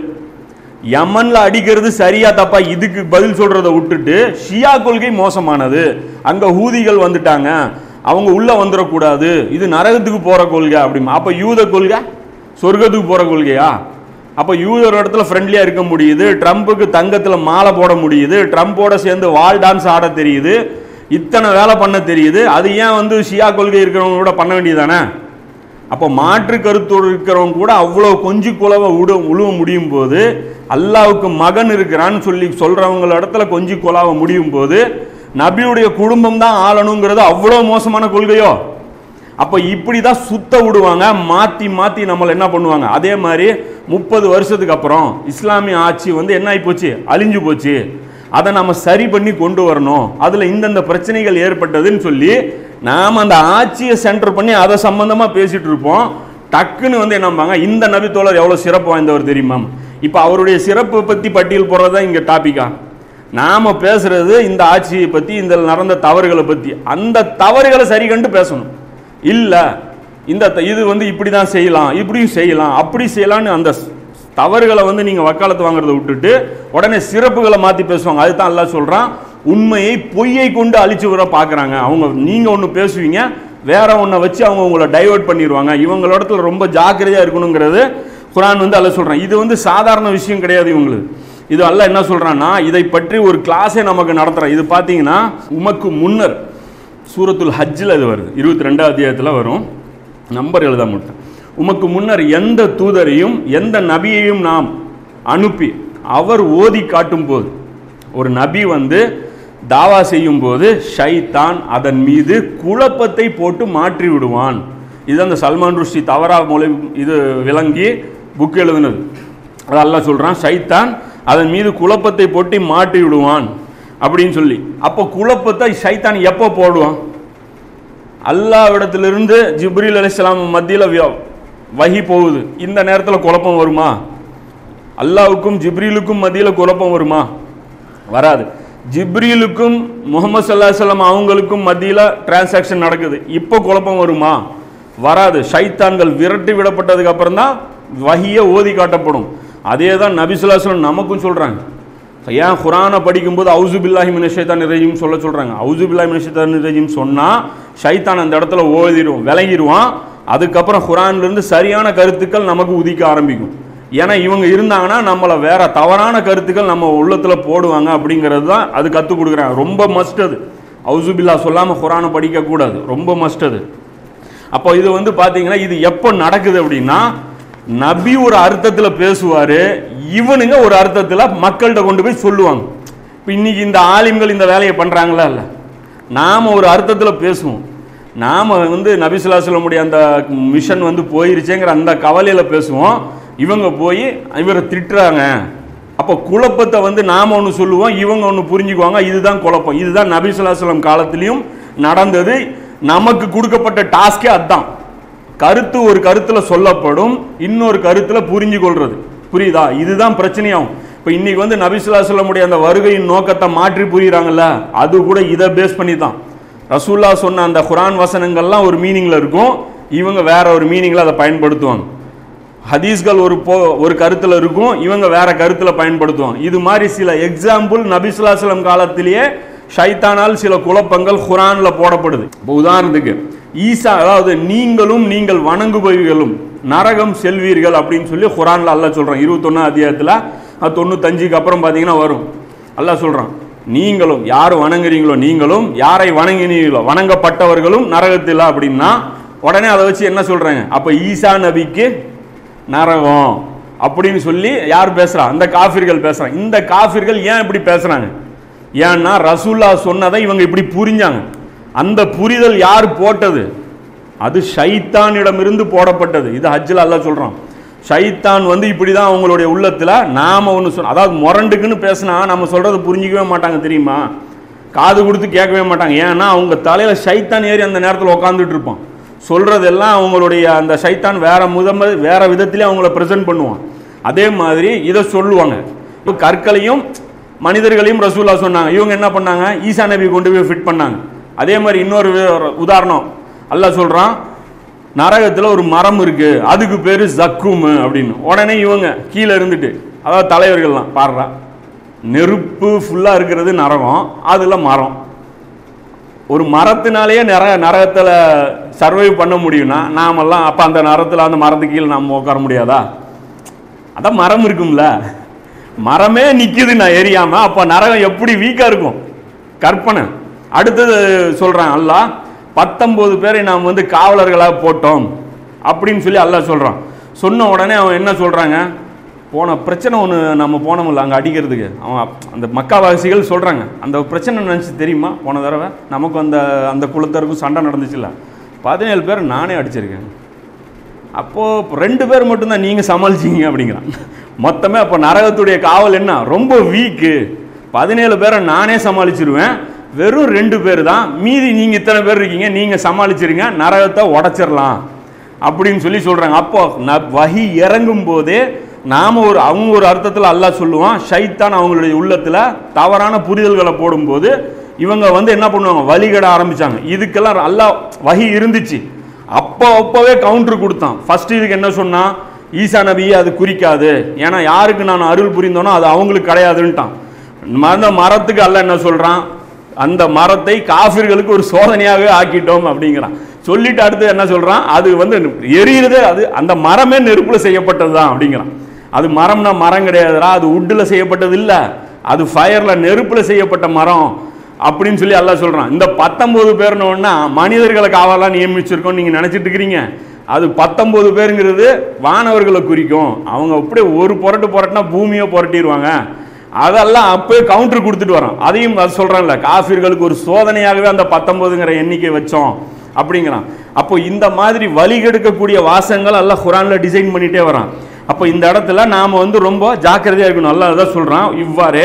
Speaker 3: யமன்ல அடிக்கிறது சரியா தப்பா இதுக்கு பதில் சொல்றதை விட்டுட்டு ஷியா கொள்கை மோசமானது அங்க ஹூதிகள் வந்துட்டாங்க அவங்க உள்ள வந்துடக்கூடாது இது நரகத்துக்கு போற கொள்கை அப்படிமா அப்ப யூத கொள்கை சொர்க்கத்துக்கு போற கொள்கையா அப்ப யூதர் இடத்துல ஃப்ரெண்ட்லியா இருக்க முடியுது ட்ரம்ப்புக்கு தங்கத்துல மாலை போட முடியுது ட்ரம்போட சேர்ந்து வால் டான்ஸ் ஆட தெரியுது இத்தனை வேலை பண்ண தெரியுது அது ஏன் வந்து ஷியா கொள்கை இருக்கிறவங்க கூட பண்ண வேண்டியதானே அப்போ மாற்று கருத்தோடு இருக்கிறவங்க கூட அவ்வளோ கொஞ்சி குலவை உட உழுவ முடியும் போது அல்லாவுக்கு மகன் இருக்கிறான்னு சொல்லி சொல்றவங்கள இடத்துல கொஞ்சி குலாவ முடியும் போது நபியுடைய குடும்பம் தான் ஆளணுங்கிறது அவ்வளோ மோசமான கொள்கையோ அப்போ இப்படி தான் சுத்த விடுவாங்க மாற்றி மாற்றி நம்மளை என்ன பண்ணுவாங்க அதே மாதிரி முப்பது வருஷத்துக்கு அப்புறம் இஸ்லாமிய ஆட்சி வந்து என்ன ஆகி போச்சு அழிஞ்சு போச்சு அதை நம்ம சரி பண்ணி கொண்டு வரணும் அதில் இந்தந்த பிரச்சனைகள் ஏற்பட்டதுன்னு சொல்லி நாம் அந்த ஆட்சியை சென்டர் பண்ணி அதை சம்பந்தமாக பேசிட்டு இருப்போம் டக்குன்னு வந்து என்னம்பாங்க இந்த நபி தோழர் எவ்வளோ சிறப்பு வாய்ந்தவர் தெரியுமா இப்போ அவருடைய சிறப்பை பற்றி பட்டியல் போடுறது தான் இங்கே டாப்பிக்கா நாம பேசுறது இந்த ஆட்சியை பற்றி இந்த நடந்த தவறுகளை பற்றி அந்த தவறுகளை சரி கண்டு பேசணும் இல்லை இந்த த- இது வந்து இப்படி தான் செய்யலாம் இப்படியும் செய்யலாம் அப்படி செய்யலாம்னு அந்த ஸ்- தவறுகளை வந்து நீங்கள் வக்காலத்து வாங்குறதை விட்டுட்டு உடனே சிறப்புகளை மாற்றி பேசுவாங்க அதுதான் எல்லாம் சொல்கிறான் உண்மையை பொய்யை கொண்டு அழிச்சு வர பார்க்குறாங்க அவங்க நீங்கள் ஒன்று பேசுவீங்க வேற ஒன்றை வச்சு அவங்க உங்களை டைவர்ட் பண்ணிடுவாங்க இவங்களோடத்துல ரொம்ப ஜாக்கிரதையாக இருக்கணுங்கிறது குரான் வந்து அல்ல சொல்கிறான் இது வந்து சாதாரண விஷயம் கிடையாது இவங்களுக்கு இது அல்ல என்ன சொல்கிறான்னா இதை பற்றி ஒரு கிளாஸே நமக்கு நடத்துகிறோம் இது பார்த்தீங்கன்னா உமக்கு முன்னர் சூரத்துல் ஹஜ்ஜில் இது வருது இருபத்தி ரெண்டாவது அத்தியாயத்தில் வரும் நம்பர் எழுத மாட்டேன் உமக்கு முன்னர் எந்த தூதரையும் எந்த நபியையும் நாம் அனுப்பி அவர் ஓதி காட்டும் போது ஒரு நபி வந்து தாவா செய்யும் போது ஷைத்தான் அதன் மீது குழப்பத்தை போட்டு மாற்றி விடுவான் இது அந்த சல்மான் ருஷ்டி தவறா மொழி இது விளங்கி புக் எழுதுனது அது அல்லாஹ் சொல்றான் ஷைத்தான் அதன் மீது குழப்பத்தை போட்டு மாட்டி விடுவான் அப்படின்னு சொல்லி அப்போ குழப்பத்தை ஷைத்தான் எப்போ போடுவான் அல்லாவிடத்திலிருந்து ஜிப்ரீல் அலிஸ்லாம் மத்தியில் வகி போகுது இந்த நேரத்தில் குழப்பம் வருமா அல்லாவுக்கும் ஜிப்ரீலுக்கும் மத்தியில் குழப்பம் வருமா வராது ஜிப்ரீலுக்கும் முகமது சல்லாஹ் அவங்களுக்கும் மத்தியில் டிரான்சாக்ஷன் நடக்குது இப்போ குழப்பம் வருமா வராது ஷைத்தான்கள் விரட்டி விடப்பட்டதுக்கு அப்புறம் தான் வஹியை ஓதி காட்டப்படும் அதே தான் நபிசுல்லாஸ்லம் நமக்கும் சொல்கிறாங்க ஏன் குரானை படிக்கும்போது அவுசு பில்லாஹி மின ஷைத்தான் ரஜீம் சொல்ல சொல்கிறாங்க அவுசு பில்லாஹி மின ஷைத்தான் ரஜீம் சொன்னால் ஷைத்தான் அந்த இடத்துல ஓதிடும் விலகிடுவான் அதுக்கப்புறம் குரான்லேருந்து சரியான கருத்துக்கள் நமக்கு உதிக்க ஆரம்பிக்கும் ஏன்னா இவங்க இருந்தாங்கன்னா நம்மளை வேற தவறான கருத்துக்கள் நம்ம உள்ளத்தில் போடுவாங்க அப்படிங்கிறது தான் அது கற்றுக் கொடுக்குறாங்க ரொம்ப மஸ்ட் அது அவுசு பில்லா சொல்லாமல் குரானை படிக்கக்கூடாது ரொம்ப மஸ்ட் அது அப்போ இது வந்து பார்த்தீங்கன்னா இது எப்போ நடக்குது அப்படின்னா நபி ஒரு அர்த்தத்தில் பேசுவார் இவனுங்க ஒரு அர்த்தத்தில் மக்கள்கிட்ட கொண்டு போய் சொல்லுவாங்க இப்போ இன்னைக்கு இந்த ஆலிம்கள் இந்த வேலையை பண்ணுறாங்களா இல்லை நாம் ஒரு அர்த்தத்தில் பேசுவோம் நாம் வந்து நபிசுல்லாசலமுடைய அந்த மிஷன் வந்து போயிருச்சேங்கிற அந்த கவலையில் பேசுவோம் இவங்க போய் இவரை திட்டுறாங்க அப்போ குழப்பத்தை வந்து நாம் ஒன்று சொல்லுவோம் இவங்க ஒன்று புரிஞ்சுக்குவாங்க இதுதான் குழப்பம் இதுதான் நபிசுல்லாசலம் காலத்திலையும் நடந்தது நமக்கு கொடுக்கப்பட்ட டாஸ்கே அதுதான் கருத்து ஒரு கருத்துல சொல்லப்படும் இன்னொரு கருத்துல புரிஞ்சு கொள்றது புரியுதா இதுதான் பிரச்சனையாகும் இப்போ இன்னைக்கு வந்து நபிசுல்லா சொல்லமுடைய அந்த வருகையின் நோக்கத்தை மாற்றி புரியுறாங்கல்ல அது கூட இதை பேஸ் பண்ணி தான் ரசூல்லா சொன்ன அந்த குரான் வசனங்கள்லாம் ஒரு மீனிங்ல இருக்கும் இவங்க வேற ஒரு மீனிங்ல அதை பயன்படுத்துவாங்க ஹதீஸ்கள் ஒரு போ ஒரு கருத்துல இருக்கும் இவங்க வேற கருத்துல பயன்படுத்துவாங்க இது மாதிரி சில எக்ஸாம்பிள் நபிசுல்லாசலம் காலத்திலேயே ஷைத்தானால் சில குழப்பங்கள் குரான்ல போடப்படுது இப்போ உதாரணத்துக்கு ஈசா அதாவது நீங்களும் நீங்கள் வணங்குபவர்களும் நரகம் செல்வீர்கள் அப்படின்னு சொல்லி குரான்ல அல்லாஹ் சொல்றான் இருபத்தொன்னா அத்தியாயத்துல அது தொண்ணூத்தஞ்சுக்கு அப்புறம் பார்த்தீங்கன்னா வரும் அல்லாஹ் சொல்றான் நீங்களும் யார் வணங்குறீங்களோ நீங்களும் யாரை வணங்கினீங்களோ வணங்கப்பட்டவர்களும் நரகத்தில் அப்படின்னா உடனே அதை வச்சு என்ன சொல்றாங்க அப்ப ஈசா நபிக்கு நரகம் அப்படின்னு சொல்லி யார் பேசுறா அந்த காஃபிர்கள் பேசுறாங்க இந்த காஃபிர்கள் ஏன் இப்படி பேசுறாங்க ஏன்னா ரசூல்லா சொன்னதை இவங்க இப்படி புரிஞ்சாங்க அந்த புரிதல் யார் போட்டது அது ஷைத்தானிடமிருந்து போடப்பட்டது இது ஹஜ்ஜில் அல்லாஹ் சொல்றான் ஷைத்தான் வந்து இப்படி தான் அவங்களுடைய உள்ளத்தில் நாம ஒன்று சொன்ன அதாவது முரண்டுக்குன்னு பேசினா நம்ம சொல்றதை புரிஞ்சிக்கவே மாட்டாங்க தெரியுமா காது கொடுத்து கேட்கவே மாட்டாங்க ஏன்னா அவங்க தலையில ஷைத்தான் ஏறி அந்த நேரத்தில் உட்காந்துட்டு இருப்பான் சொல்றதெல்லாம் அவங்களுடைய அந்த ஷைத்தான் வேற முதம வேற விதத்திலே அவங்கள ப்ரெசென்ட் பண்ணுவான் அதே மாதிரி இதை சொல்லுவாங்க இப்போ கற்களையும் மனிதர்களையும் ரசூல்லா சொன்னாங்க இவங்க என்ன பண்ணாங்க ஈசா நபி கொண்டு போய் ஃபிட் பண்ணாங்க அதே மாதிரி இன்னொரு வி- உதாரணம் அல்லாஹ் சொல்றான் நரகத்தில் ஒரு மரம் இருக்கு அதுக்கு பேரு ஜக்கும் அப்படின்னு உடனே இவங்க கீழே இருந்துட்டு அதாவது தலைவர்கள்லாம் பாடுறா நெருப்பு ஃபுல்லாக இருக்கிறது நரகம் அதில் மரம் ஒரு மரத்தினாலேயே நர நரகத்தில் சர்வை பண்ண முடியும்னா நாமெல்லாம் அப்போ அந்த நரத்தில் அந்த மரத்துக்கு கீழே நம்ம உட்கார முடியாதா அதான் மரம் இருக்கும்ல மரமே நிக்குது நான் எரியாம அப்ப நரகம் எப்படி வீக்கா இருக்கும் கற்பனை அடுத்தது சொல்றான் அல்லாஹ் பத்தொன்பது பேரை நாம் வந்து காவலர்களாக போட்டோம் அப்படின்னு சொல்லி அல்லாஹ் சொல்றான் சொன்ன உடனே அவன் என்ன சொல்றாங்க போன பிரச்சனை ஒன்று நம்ம போனோம்ல அங்கே அடிக்கிறதுக்கு அவன் அப்- அந்த மக்காவாசிகள் சொல்கிறாங்க அந்த பிரச்சனை நினச்சி தெரியுமா போன தடவை நமக்கு அந்த அந்த குலத்தருக்கும் சண்டை நடந்துச்சுல்ல பதினேழு பேர் நானே அடிச்சிருக்கேன் அப்போது ரெண்டு பேர் மட்டும்தான் நீங்கள் சமாளிச்சீங்க அப்படிங்கிறான் மொத்தமே அப்போ நரகத்துடைய காவல் என்ன ரொம்ப வீக்கு பதினேழு பேரை நானே சமாளிச்சிருவேன் வெறும் ரெண்டு பேர் தான் மீதி நீங்கள் இத்தனை பேர் இருக்கீங்க நீங்கள் சமாளிச்சிருங்க நரகத்தை உடச்சிடலாம் அப்படின்னு சொல்லி சொல்கிறாங்க அப்போ ந வகி இறங்கும் போதே நாம் ஒரு அவங்க ஒரு அர்த்தத்தில் அல்லாஹ் சொல்லுவான் ஷைத்தான் அவங்களுடைய உள்ளத்தில் தவறான புரிதல்களை போடும்போது இவங்க வந்து என்ன பண்ணுவாங்க வழிகட ஆரம்பிச்சாங்க இதுக்கெல்லாம் அல்லாஹ் வகி இருந்துச்சு அப்போ அப்போவே கவுண்டர் கொடுத்தான் ஃபர்ஸ்ட் இதுக்கு என்ன சொன்னா ஈசா நபியை அது குறிக்காது ஏன்னா யாருக்கு நான் அருள் புரிந்தோனோ அது அவங்களுக்கு கிடையாதுன்ட்டான் அந்த மரத்துக்கு அல்ல என்ன சொல்றான் அந்த மரத்தை காஃபிர்களுக்கு ஒரு சோதனையாகவே ஆக்கிட்டோம் அப்படிங்கிறான் சொல்லிட்டு அடுத்து என்ன சொல்றான் அது வந்து எரியுறதே அது அந்த மரமே நெருப்புல செய்யப்பட்டது தான் அப்படிங்கிறான் அது மரம்னா மரம் கிடையாதுடா அது உட்டில் செய்யப்பட்டது இல்ல அது ஃபயர்ல நெருப்புல செய்யப்பட்ட மரம் அப்படின்னு சொல்லி அல்லாஹ் சொல்றான் இந்த பத்தொன்பது பேர்னோன்னா மனிதர்களை காவலாக நியமிச்சிருக்கோம் நீங்க நினைச்சிட்டு இருக்கிறீங்க அது பத்தொன்பது பேருங்கிறது வானவர்களை குறிக்கும் அவங்க அப்படியே ஒரு புரட்டு புரட்டினா பூமியை புரட்டிடுவாங்க அதெல்லாம் அப்போயே கவுண்டர் கொடுத்துட்டு வரோம் அதையும் அது சொல்றான்ல காஃபிர்களுக்கு ஒரு சோதனையாகவே அந்த பத்தொன்பதுங்கிற எண்ணிக்கை வச்சோம் அப்படிங்கிறான் அப்போ இந்த மாதிரி வழி கெடுக்கக்கூடிய வாசகங்கள் எல்லாம் குரான்ல டிசைன் பண்ணிட்டே வரான் அப்போ இந்த இடத்துல நாம வந்து ரொம்ப ஜாக்கிரதையா இருக்கணும் அல்லாஹ் அதான் சொல்றான் இவ்வாறே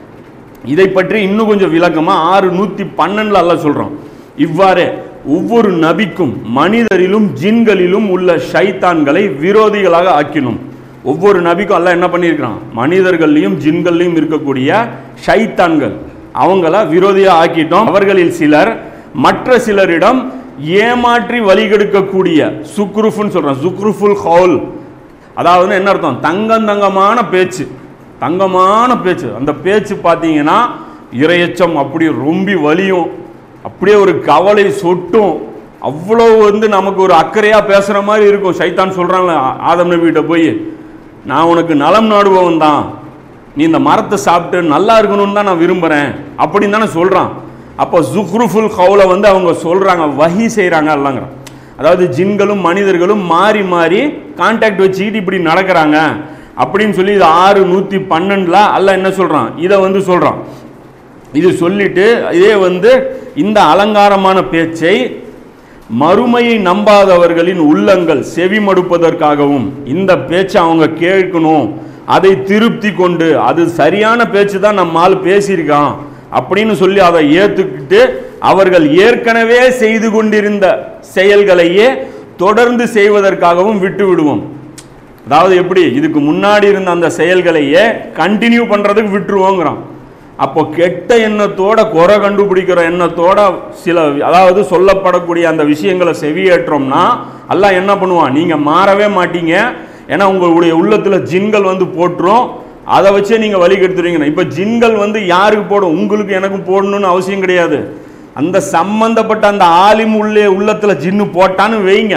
Speaker 3: இதை பற்றி இன்னும் கொஞ்சம் விளக்கமா ஆறு நூத்தி பன்னெண்டுல அல்லாஹ் சொல்றோம் இவ்வாறே ஒவ்வொரு நபிக்கும் மனிதரிலும் ஜின்களிலும் உள்ள ஷைத்தான்களை விரோதிகளாக ஆக்கினும் ஒவ்வொரு நபிக்கும் அல்லாஹ் என்ன பண்ணியிருக்கிறான் மனிதர்கள்லையும் ஜின்கள்லையும் இருக்கக்கூடிய ஷைத்தான்கள் அவங்கள விரோதியா ஆக்கிட்டோம் அவர்களில் சிலர் மற்ற சிலரிடம் ஏமாற்றி வழிகெடுக்கக்கூடிய சுக்ருஃபுன்னு சொல்றான் சுக்ருஃபுல் ஹவுல் அதாவது என்ன அர்த்தம் தங்கம் தங்கமான பேச்சு தங்கமான பேச்சு அந்த பேச்சு பார்த்தீங்கன்னா இரையச்சம் அப்படி ரொம்பி வலியும் அப்படியே ஒரு கவலை சொட்டும் அவ்வளோ வந்து நமக்கு ஒரு அக்கறையா பேசுற மாதிரி இருக்கும் சைத்தான் சொல்றாங்களே ஆ- ஆதம் நபிகிட்ட போய் நான் உனக்கு நலம் நாடுபவன் தான் நீ இந்த மரத்தை சாப்பிட்டு நல்லா இருக்கணும்னு தான் நான் விரும்புறேன் அப்படின்னு தானே சொல்றான் அப்போ ஜுக்ருஃபுல் கவுல வந்து அவங்க சொல்றாங்க வஹி செய்றாங்க அல்லங்கிறான் அதாவது ஜின்களும் மனிதர்களும் மாறி மாறி கான்டாக்ட் வச்சுக்கிட்டு இப்படி நடக்கிறாங்க அப்படின்னு சொல்லி இது ஆறு நூற்றி பன்னெண்டில் அல்ல என்ன சொல்கிறான் இதை வந்து சொல்கிறான் இது சொல்லிட்டு இதே வந்து இந்த அலங்காரமான பேச்சை மறுமையை நம்பாதவர்களின் உள்ளங்கள் செவிமடுப்பதற்காகவும் இந்த பேச்சை அவங்க கேட்கணும் அதை திருப்தி கொண்டு அது சரியான பேச்சு தான் நம்ம ஆள் பேசியிருக்கான் அப்படின்னு சொல்லி அதை ஏத்துக்கிட்டு அவர்கள் ஏற்கனவே செய்து கொண்டிருந்த செயல்களையே தொடர்ந்து செய்வதற்காகவும் விட்டு விடுவோம் அதாவது எப்படி இதுக்கு முன்னாடி இருந்த அந்த செயல்களையே கண்டினியூ பண்றதுக்கு விட்டுருவோங்கிறான் அப்போ கெட்ட எண்ணத்தோட குறை கண்டுபிடிக்கிற எண்ணத்தோட சில அதாவது சொல்லப்படக்கூடிய அந்த விஷயங்களை செவியேற்றோம்னா அல்லாஹ் என்ன பண்ணுவான் நீங்க மாறவே மாட்டீங்க ஏன்னா உங்களுடைய உள்ளத்துல ஜின்கள் வந்து போட்டுரும் அதை வச்சே நீங்க வழி கெடுத்துருவீங்க இப்ப ஜின்கள் வந்து யாருக்கு போடும் உங்களுக்கு எனக்கும் போடணும்னு அவசியம் கிடையாது அந்த சம்பந்தப்பட்ட அந்த ஆலிம் உள்ளே உள்ளத்துல ஜின்னு போட்டான்னு வைங்க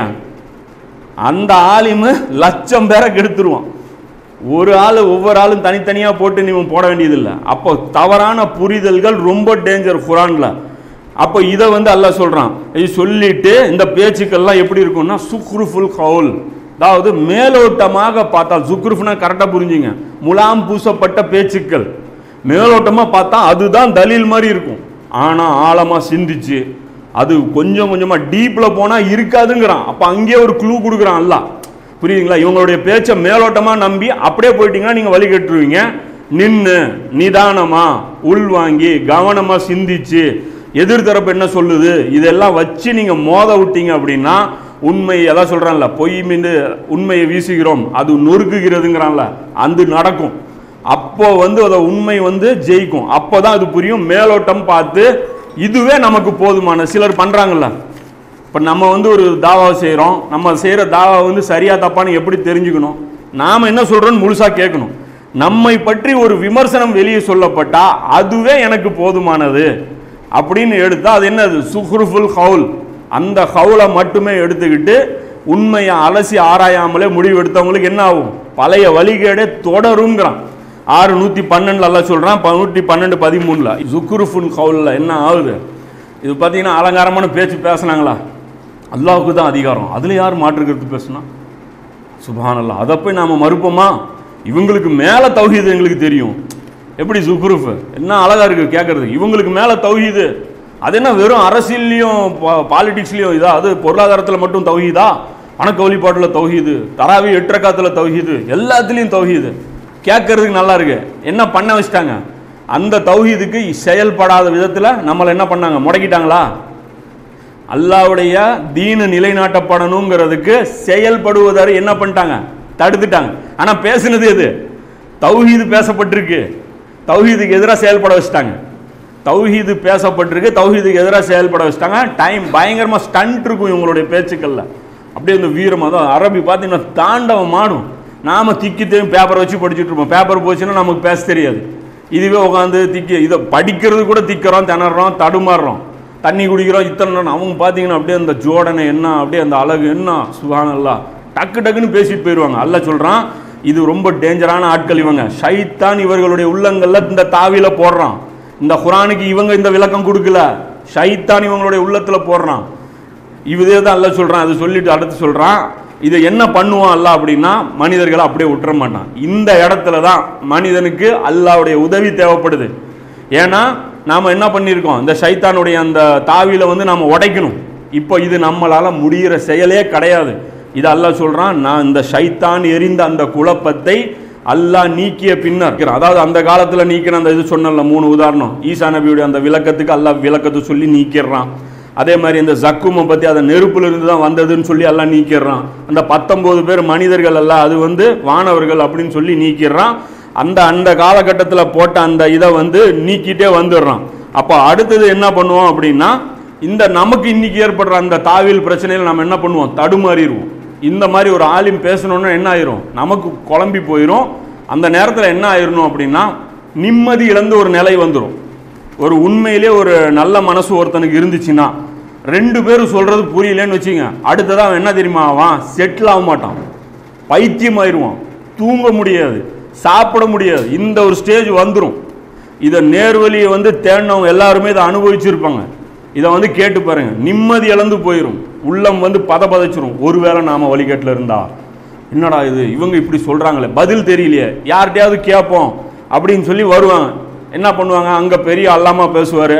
Speaker 3: அந்த ஆலிமு லட்சம் பேரை கெடுத்துருவான் ஒரு ஆள் ஒவ்வொரு ஆளும் தனித்தனியாக போட்டு நீ போட வேண்டியதில்லை அப்போ தவறான புரிதல்கள் ரொம்ப டேஞ்சர் குரான்ல அப்போ இதை வந்து அல்லாஹ் சொல்கிறான் இது சொல்லிட்டு இந்த பேச்சுக்கள்லாம் எப்படி இருக்கும்னா சுக்ருஃபுல் கவுல் அதாவது மேலோட்டமாக பார்த்தால் சுக்ருஃப்னா கரெக்டாக புரிஞ்சுங்க முலாம் பூசப்பட்ட பேச்சுக்கள் மேலோட்டமாக பார்த்தா அதுதான் தலீல் மாதிரி இருக்கும் ஆனால் ஆழமாக சிந்திச்சு அது கொஞ்சம் கொஞ்சமாக டீப்பில் போனால் இருக்காதுங்கிறான் அப்போ அங்கேயே ஒரு க்ளூ கொடுக்குறான் அல்லாஹ் புரியுதுங்களா இவங்களுடைய பேச்சை மேலோட்டமாக நம்பி அப்படியே போயிட்டீங்கன்னா நீங்கள் வழி கட்டுருவீங்க நின்று நிதானமா உள்வாங்கி கவனமாக சிந்திச்சு எதிர்த்தரப்பு என்ன சொல்லுது இதெல்லாம் வச்சு நீங்கள் மோத விட்டீங்க அப்படின்னா உண்மை எல்லாம் சொல்கிறான்ல பொய் மீண்டு உண்மையை வீசுகிறோம் அது நொறுக்குகிறதுங்கிறான்ல அது நடக்கும் அப்போ வந்து அதை உண்மை வந்து ஜெயிக்கும் அப்போ தான் அது புரியும் மேலோட்டம் பார்த்து இதுவே நமக்கு போதுமான சிலர் பண்ணுறாங்கல்ல இப்போ நம்ம வந்து ஒரு தாவா செய்கிறோம் நம்ம செய்கிற தாவா வந்து சரியா தப்பான்னு எப்படி தெரிஞ்சுக்கணும் நாம் என்ன சொல்கிறோன்னு முழுசாக கேட்கணும் நம்மை பற்றி ஒரு விமர்சனம் வெளியே சொல்லப்பட்டா அதுவே எனக்கு போதுமானது அப்படின்னு எடுத்தா அது என்னது சுஹ்ருஃபுல் ஹவுல் அந்த ஹவுலை மட்டுமே எடுத்துக்கிட்டு உண்மையை அலசி ஆராயாமலே முடிவு எடுத்தவங்களுக்கு என்ன ஆகும் பழைய வழிகேடே தொடருங்கிறான் ஆறு நூற்றி பன்னெண்டுல எல்லாம் சொல்கிறான் நூற்றி பன்னெண்டு பதிமூணில் சுக்ருஃபுல் ஹவுலில் என்ன ஆகுது இது பார்த்தீங்கன்னா அலங்காரமான பேச்சு பேசுனாங்களா அல்லாவுக்கு தான் அதிகாரம் அதில் யார் மாற்றுக்கிறது பேசுனா சுபானல்லா அதை போய் நாம் மறுப்போமா இவங்களுக்கு மேலே தௌஹீது எங்களுக்கு தெரியும் எப்படி சுக்ரூஃப் என்ன அழகா இருக்கு கேட்கறது இவங்களுக்கு மேலே தௌஹீது அது என்ன வெறும் அரசியல்லையும் பாலிடிக்ஸ்லையும் இதா அது பொருளாதாரத்தில் மட்டும் தௌஹீதா வணக்க வழிபாட்டில் தௌஹீது தராவி எட்டரக்காத்தில் தௌஹீது எல்லாத்துலேயும் தௌஹீது கேட்கறதுக்கு நல்லா இருக்கு என்ன பண்ண வச்சிட்டாங்க அந்த தௌஹீதுக்கு செயல்படாத விதத்தில் நம்மளை என்ன பண்ணாங்க முடக்கிட்டாங்களா அல்லாவுடைய தீனு நிலைநாட்டப்படணுங்கிறதுக்கு செயல்படுவதாரு என்ன பண்ணிட்டாங்க தடுத்துட்டாங்க ஆனா பேசுனது எது தௌஹீது பேசப்பட்டிருக்கு தௌஹீதுக்கு எதிராக செயல்பட வச்சுட்டாங்க தௌஹீது பேசப்பட்டிருக்கு தௌஹீதுக்கு எதிராக செயல்பட வச்சுட்டாங்க டைம் பயங்கரமா ஸ்டண்ட் இருக்கும் இவங்களுடைய பேச்சுக்கள்ல அப்படியே இந்த வீரம் அதான் அரபி பார்த்தீங்கன்னா தாண்டவம் ஆடும் நாம திக்கி தெரியும் பேப்பரை வச்சு படிச்சுட்டு இருப்போம் பேப்பர் போச்சுன்னா நமக்கு பேச தெரியாது இதுவே உட்காந்து திக்கி இதை படிக்கிறது கூட திக்கிறோம் திணறோம் தடுமாறுறோம் தண்ணி குடிக்கிறோம் இத்தனை நேரம் அவங்க பார்த்தீங்கன்னா அப்படியே அந்த ஜோடனை என்ன அப்படியே அந்த அழகு என்ன சுகானல்லா டக்கு டக்குன்னு பேசிட்டு போயிடுவாங்க அல்ல சொல்கிறான் இது ரொம்ப டேஞ்சரான ஆட்கள் இவங்க ஷைத்தான் இவர்களுடைய உள்ளங்கள்ல இந்த தாவில போடுறான் இந்த குரானுக்கு இவங்க இந்த விளக்கம் கொடுக்கல ஷைத்தான் இவங்களுடைய உள்ளத்துல போடுறான் இதே தான் அல்ல சொல்றான் அது சொல்லிட்டு அடுத்து சொல்றான் இதை என்ன பண்ணுவான் அல்ல அப்படின்னா மனிதர்களை அப்படியே விட்டுற மாட்டான் இந்த இடத்துல தான் மனிதனுக்கு அல்லாவுடைய உதவி தேவைப்படுது ஏன்னா நாம் என்ன பண்ணியிருக்கோம் இந்த சைத்தானுடைய அந்த தாவில வந்து நாம் உடைக்கணும் இப்போ இது நம்மளால முடிகிற செயலே கிடையாது இது அல்லாஹ் சொல்றான் நான் இந்த சைத்தான் எரிந்த அந்த குழப்பத்தை அல்லாஹ் நீக்கிய பின்னர் அதாவது அந்த காலத்தில் நீக்கிற அந்த இது சொன்னல மூணு உதாரணம் ஈசா நபியுடைய அந்த விளக்கத்துக்கு அல்லாஹ் விளக்கத்தை சொல்லி நீக்கிடுறான் அதே மாதிரி இந்த ஜக்குமை பற்றி அதை நெருப்புல இருந்து தான் வந்ததுன்னு சொல்லி எல்லாம் நீக்கிடுறான் அந்த பத்தொன்பது பேர் மனிதர்கள் எல்லாம் அது வந்து வானவர்கள் அப்படின்னு சொல்லி நீக்கிடுறான் அந்த அந்த காலகட்டத்தில் போட்ட அந்த இதை வந்து நீக்கிட்டே வந்துடுறான் அப்போ அடுத்தது என்ன பண்ணுவோம் அப்படின்னா இந்த நமக்கு இன்னைக்கு ஏற்படுற அந்த தாவில் பிரச்சனையில் நம்ம என்ன பண்ணுவோம் தடுமாறிடுவோம் இந்த மாதிரி ஒரு ஆலிம் பேசணும்னா என்ன ஆயிரும் நமக்கு குழம்பி போயிடும் அந்த நேரத்தில் என்ன ஆயிரணும் அப்படின்னா நிம்மதி இழந்து ஒரு நிலை வந்துடும் ஒரு உண்மையிலே ஒரு நல்ல மனசு ஒருத்தனுக்கு இருந்துச்சுன்னா ரெண்டு பேரும் சொல்றது புரியலன்னு வச்சுங்க அடுத்ததான் அவன் என்ன தெரியுமா ஆவான் செட்டில் ஆக மாட்டான் பைத்தியம் ஆயிடுவான் தூங்க முடியாது சாப்பிட முடியாது இந்த ஒரு ஸ்டேஜ் வந்துடும் இதை நேர்வழியை வந்து தேடினவங்க எல்லாருமே இதை அனுபவிச்சிருப்பாங்க இதை வந்து கேட்டு பாருங்க நிம்மதி இழந்து போயிடும் உள்ளம் வந்து பதபதைச்சிரும் ஒருவேளை நாம வழிகேட்டில் இருந்தா என்னடா இது இவங்க இப்படி சொல்றாங்களே பதில் தெரியலையே யார்கிட்டயாவது கேட்போம் அப்படின்னு சொல்லி வருவாங்க என்ன பண்ணுவாங்க அங்கே பெரிய அல்லாமா பேசுவார்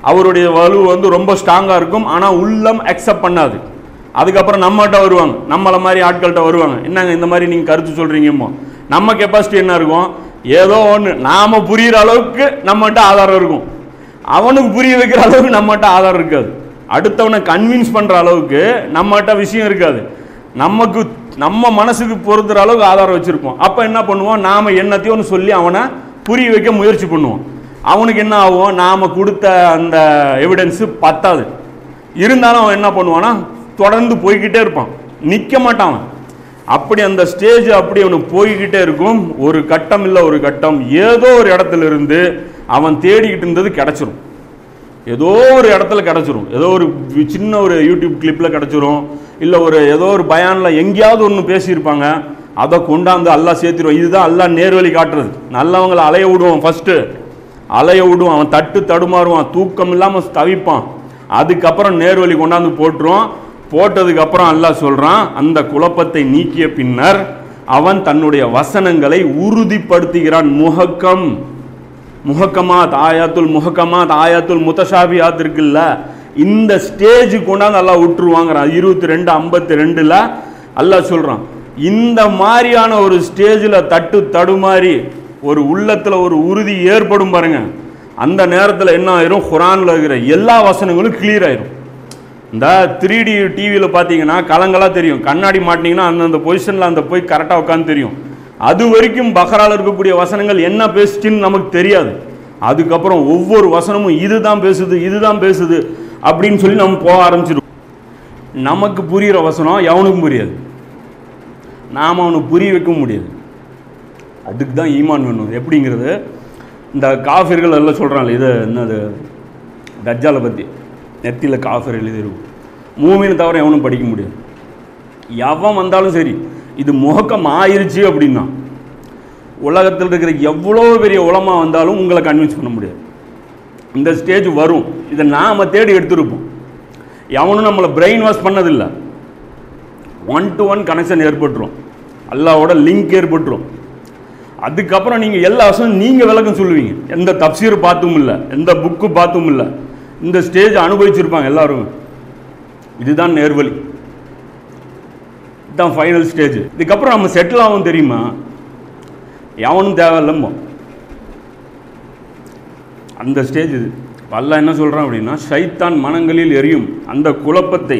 Speaker 3: அவருடைய வலு வந்து ரொம்ப ஸ்ட்ராங்காக இருக்கும் ஆனால் உள்ளம் அக்செப்ட் பண்ணாது அதுக்கப்புறம் நம்மகிட்ட வருவாங்க நம்மளை மாதிரி ஆட்கள்கிட்ட வருவாங்க என்னங்க இந்த மாதிரி நீங்கள் கருத்து சொல்கிறீங்கம்மோ நம்ம கெப்பாசிட்டி என்ன இருக்கும் ஏதோ ஒன்று நாம் புரிகிற அளவுக்கு நம்மகிட்ட ஆதாரம் இருக்கும் அவனுக்கு புரிய வைக்கிற அளவுக்கு நம்மகிட்ட ஆதாரம் இருக்காது அடுத்தவனை கன்வின்ஸ் பண்ணுற அளவுக்கு நம்மகிட்ட விஷயம் இருக்காது நமக்கு நம்ம மனசுக்கு பொறுத்துற அளவுக்கு ஆதாரம் வச்சுருப்போம் அப்போ என்ன பண்ணுவோம் நாம் என்னத்தையும் ஒன்று சொல்லி அவனை புரிய வைக்க முயற்சி பண்ணுவோம் அவனுக்கு என்ன ஆகும் நாம் கொடுத்த அந்த எவிடன்ஸு பத்தாது இருந்தாலும் அவன் என்ன பண்ணுவான்னா தொடர்ந்து போய்கிட்டே இருப்பான் நிற்க மாட்டான் அவன் அப்படி அந்த ஸ்டேஜ் அப்படி அவனுக்கு போய்கிட்டே இருக்கும் ஒரு கட்டம் இல்லை ஒரு கட்டம் ஏதோ ஒரு இடத்துல இருந்து அவன் தேடிக்கிட்டு இருந்தது கிடச்சிரும் ஏதோ ஒரு இடத்துல கிடச்சிரும் ஏதோ ஒரு வி- சின்ன ஒரு யூடியூப் கிளிப்பில் கிடச்சிரும் இல்லை ஒரு ஏதோ ஒரு பயானில் எங்கேயாவது ஒன்று பேசியிருப்பாங்க அதை கொண்டாந்து அல்லாஹ் சேர்த்திருவோம் இதுதான் அல்லாஹ் நேர்வழி காட்டுறது நல்லவங்களை அலைய விடுவான் ஃபஸ்ட்டு அலைய விடுவான் அவன் தட்டு தடுமாறுவான் தூக்கம் இல்லாமல் தவிப்பான் அதுக்கப்புறம் நேர்வழி கொண்டாந்து போட்டுருவான் போட்டதுக்கு அப்புறம் அல்லாஹ் சொல்கிறான் அந்த குழப்பத்தை நீக்கிய பின்னர் அவன் தன்னுடைய வசனங்களை உறுதிப்படுத்துகிறான் முஹக்கம் முஹக்கமாத் ஆயாத்துல் முஹக்கமாத் ஆயாத்துல் முத்தஷாபியாத் இருக்குல்ல இந்த ஸ்டேஜ் கொண்டாந்து அல்லாஹ் விட்டுருவாங்கிறான் இருபத்தி ரெண்டு ஐம்பத்தி ரெண்டில் அல்லாஹ் சொல்கிறான் இந்த மாதிரியான ஒரு ஸ்டேஜில் தட்டு தடுமாறி ஒரு உள்ளத்தில் ஒரு உறுதி ஏற்படும் பாருங்க அந்த நேரத்தில் என்ன ஆயிரும் குரானில் இருக்கிற எல்லா வசனங்களும் கிளியர் ஆயிரும் இந்த த்ரீ டி டிவியில் பார்த்தீங்கன்னா கலங்களாக தெரியும் கண்ணாடி மாட்டினீங்கன்னா அந்தந்த பொசிஷனில் அந்த போய் கரெக்டாக உட்காந்து தெரியும் அது வரைக்கும் பஹரால இருக்கக்கூடிய வசனங்கள் என்ன பேசுச்சுன்னு நமக்கு தெரியாது அதுக்கப்புறம் ஒவ்வொரு வசனமும் இதுதான் பேசுது இதுதான் பேசுது அப்படின்னு சொல்லி நம்ம போக ஆரம்பிச்சிடும் நமக்கு புரிகிற வசனம் எவனுக்கும் புரியாது நாம் அவனுக்கு புரிய வைக்க முடியாது அதுக்கு தான் ஈமான் வேணும் எப்படிங்கிறது இந்த காஃபிர்கள் எல்லாம் சொல்கிறாங்க இது என்னது தஜ்ஜாலை பற்றி நெத்தியில் காஃபர் எழுதிருக்கும் மூமின்னு தவிர எவனும் படிக்க முடியாது எவன் வந்தாலும் சரி இது முகக்கம் ஆயிருச்சு அப்படின்னா உலகத்தில் இருக்கிற எவ்வளோ பெரிய உலமா வந்தாலும் உங்களை கன்வின்ஸ் பண்ண முடியாது இந்த ஸ்டேஜ் வரும் இதை நாம் தேடி எடுத்திருப்போம் எவனும் நம்மளை பிரெயின் வாஷ் பண்ணதில்லை ஒன் டு ஒன் கனெக்ஷன் ஏற்பட்டுரும் அல்லாவோட லிங்க் ஏற்பட்டுரும் அதுக்கப்புறம் நீங்கள் எல்லா வருஷம் நீங்கள் விளக்கம் சொல்லுவீங்க எந்த தப்சீர் பார்த்தும் இல்லை எந்த புக்கு பார்த்தும் இல்லை இந்த ஸ்டேஜ் அனுபவிச்சிருப்பாங்க எல்லாரும் இதுதான் நேர்வழி இதுதான் ஃபைனல் ஸ்டேஜ் இதுக்கப்புறம் நம்ம செட்டில் ஆகும் தெரியுமா எவனும் தேவையில்லம்மோ அந்த ஸ்டேஜ் இது இப்ப அல்லாஹ் என்ன சொல்கிறான் அப்படின்னா ஷைத்தான் மனங்களில் எரியும் அந்த குழப்பத்தை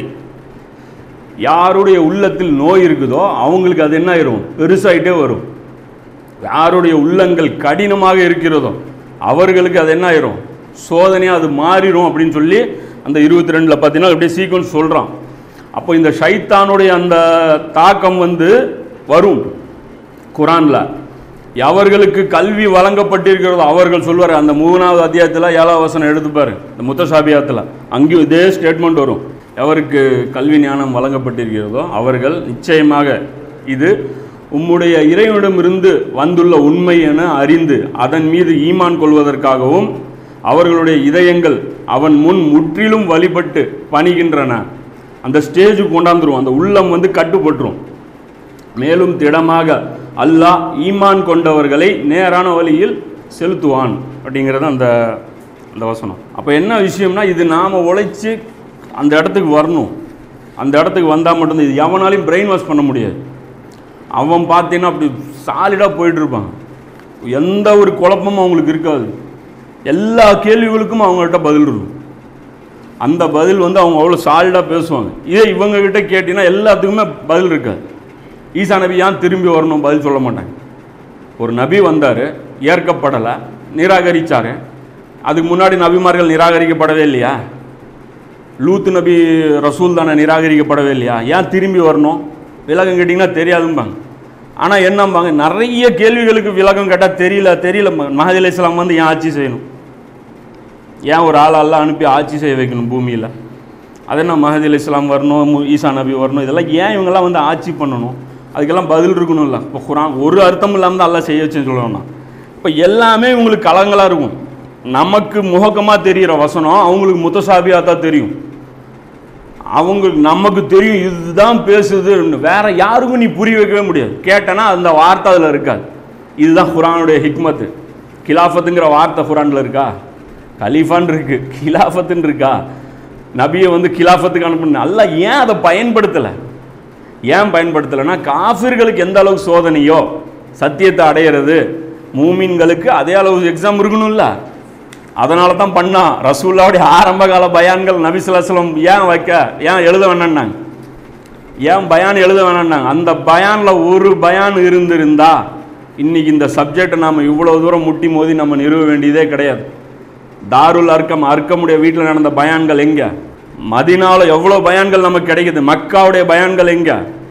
Speaker 3: யாருடைய உள்ளத்தில் நோய் இருக்குதோ அவங்களுக்கு அது என்ன ஆயிரும் பெருசாயிட்டே வரும் யாருடைய உள்ளங்கள் கடினமாக இருக்கிறதோ அவர்களுக்கு அது என்ன ஆயிரும் சோதனையாக அது மாறிடும் அப்படின்னு சொல்லி அந்த இருபத்தி ரெண்டில் பார்த்தீங்கன்னா அப்படியே சீக்வன்ஸ் சொல்கிறான் அப்போ இந்த ஷைத்தானுடைய அந்த தாக்கம் வந்து வரும் குரானில் எவர்களுக்கு கல்வி வழங்கப்பட்டிருக்கிறதோ அவர்கள் சொல்வார் அந்த மூணாவது அத்தியாயத்தில் ஏழாவது வசனம் எடுத்துப்பார் இந்த முத்தசாபியாத்தில் அங்கேயும் இதே ஸ்டேட்மெண்ட் வரும் எவருக்கு கல்வி ஞானம் வழங்கப்பட்டிருக்கிறதோ அவர்கள் நிச்சயமாக இது உம்முடைய இறைவனிடமிருந்து வந்துள்ள உண்மை என அறிந்து அதன் மீது ஈமான் கொள்வதற்காகவும் அவர்களுடைய இதயங்கள் அவன் முன் முற்றிலும் வழிபட்டு பணிகின்றன அந்த ஸ்டேஜுக்கு கொண்டாந்துரும் அந்த உள்ளம் வந்து கட்டுப்பட்டுரும் மேலும் திடமாக அல்லாஹ் ஈமான் கொண்டவர்களை நேரான வழியில் செலுத்துவான் அப்படிங்கிறது அந்த அந்த வசனம் அப்போ என்ன விஷயம்னா இது நாம் உழைச்சி அந்த இடத்துக்கு வரணும் அந்த இடத்துக்கு வந்தால் மட்டும்தான் இது எவனாலையும் பிரெயின் வாஷ் பண்ண முடியாது அவன் பார்த்தீங்கன்னா அப்படி சாலிடாக போயிட்டு இருப்பான் எந்த ஒரு குழப்பமும் அவங்களுக்கு இருக்காது எல்லா கேள்விகளுக்கும் அவங்கள்ட்ட பதில் இருக்கும் அந்த பதில் வந்து அவங்க அவ்வளோ சாலிடாக பேசுவாங்க இதே இவங்க கிட்ட கேட்டிங்கன்னா எல்லாத்துக்குமே பதில் இருக்காது ஈசா நபி ஏன் திரும்பி வரணும் பதில் சொல்ல மாட்டாங்க ஒரு நபி வந்தார் ஏற்கப்படலை நிராகரிச்சாரு அதுக்கு முன்னாடி நபிமார்கள் நிராகரிக்கப்படவே இல்லையா லூத்து நபி ரசூல் தானே நிராகரிக்கப்படவே இல்லையா ஏன் திரும்பி வரணும் விலகம் கேட்டிங்கன்னா தெரியாதும்பாங்க ஆனால் என்னம்பாங்க நிறைய கேள்விகளுக்கு விலகம் கேட்டால் தெரியல தெரியல மஹதி அலி இஸ்லாம் வந்து ஏன் ஆட்சி செய்யணும் ஏன் ஒரு ஆள் எல்லாம் அனுப்பி ஆட்சி செய்ய வைக்கணும் பூமியில் அது என்ன மஹதி அலி இஸ்லாம் வரணும் மு- ஈசா நபி வரணும் இதெல்லாம் ஏன் இவங்கெல்லாம் வந்து ஆட்சி பண்ணணும் அதுக்கெல்லாம் பதில் இருக்கணும்ல இப்போ குரான் ஒரு அர்த்தம் இல்லாமல் தான் எல்லாம் செய்ய வச்சுன்னு சொல்லணும்னா இப்போ எல்லாமே இவங்களுக்கு கலங்களாக இருக்கும் நமக்கு முகக்கமாக தெரிகிற வசனம் அவங்களுக்கு முத்தசாபியாக தான் தெரியும் அவங்களுக்கு நமக்கு தெரியும் இதுதான் பேசுதுன்னு வேற யாருக்கும் நீ புரிய வைக்கவே முடியாது கேட்டனா அந்த வார்த்தை அதில் இருக்காது இதுதான் குரானுடைய ஹிக்மத்து கிலாஃபத்துங்கிற வார்த்தை குரானில் இருக்கா கலீஃபான் இருக்கு கிலாஃபத்துன்னு இருக்கா நபியை வந்து கிலாஃபத்துக்கு அனுப்பணும் அல்லாஹ் ஏன் அதை பயன்படுத்தலை ஏன் பயன்படுத்தலைன்னா காஃபிர்களுக்கு எந்த அளவுக்கு சோதனையோ சத்தியத்தை அடையிறது மூமின்களுக்கு அதே அளவு எக்ஸாம் இருக்கணும்ல அதனால தான் பண்ணா ரசூல்லாவுடைய ஆரம்ப கால பயான்கள் நபிசுல்லாஸ்லம் ஏன் வைக்க ஏன் எழுத வேணான்னாங்க ஏன் பயான் எழுத வேணான்னாங்க அந்த பயானில் ஒரு பயான் இருந்திருந்தா இன்னைக்கு இந்த சப்ஜெக்டை நாம் இவ்வளோ தூரம் முட்டி மோதி நம்ம நிறுவ வேண்டியதே கிடையாது தாருல் அர்க்கம் அர்க்கமுடைய வீட்டில் நடந்த பயான்கள் எங்க மதினால எவ்வளோ பயான்கள் நமக்கு கிடைக்குது மக்காவுடைய பயான்கள் எங்க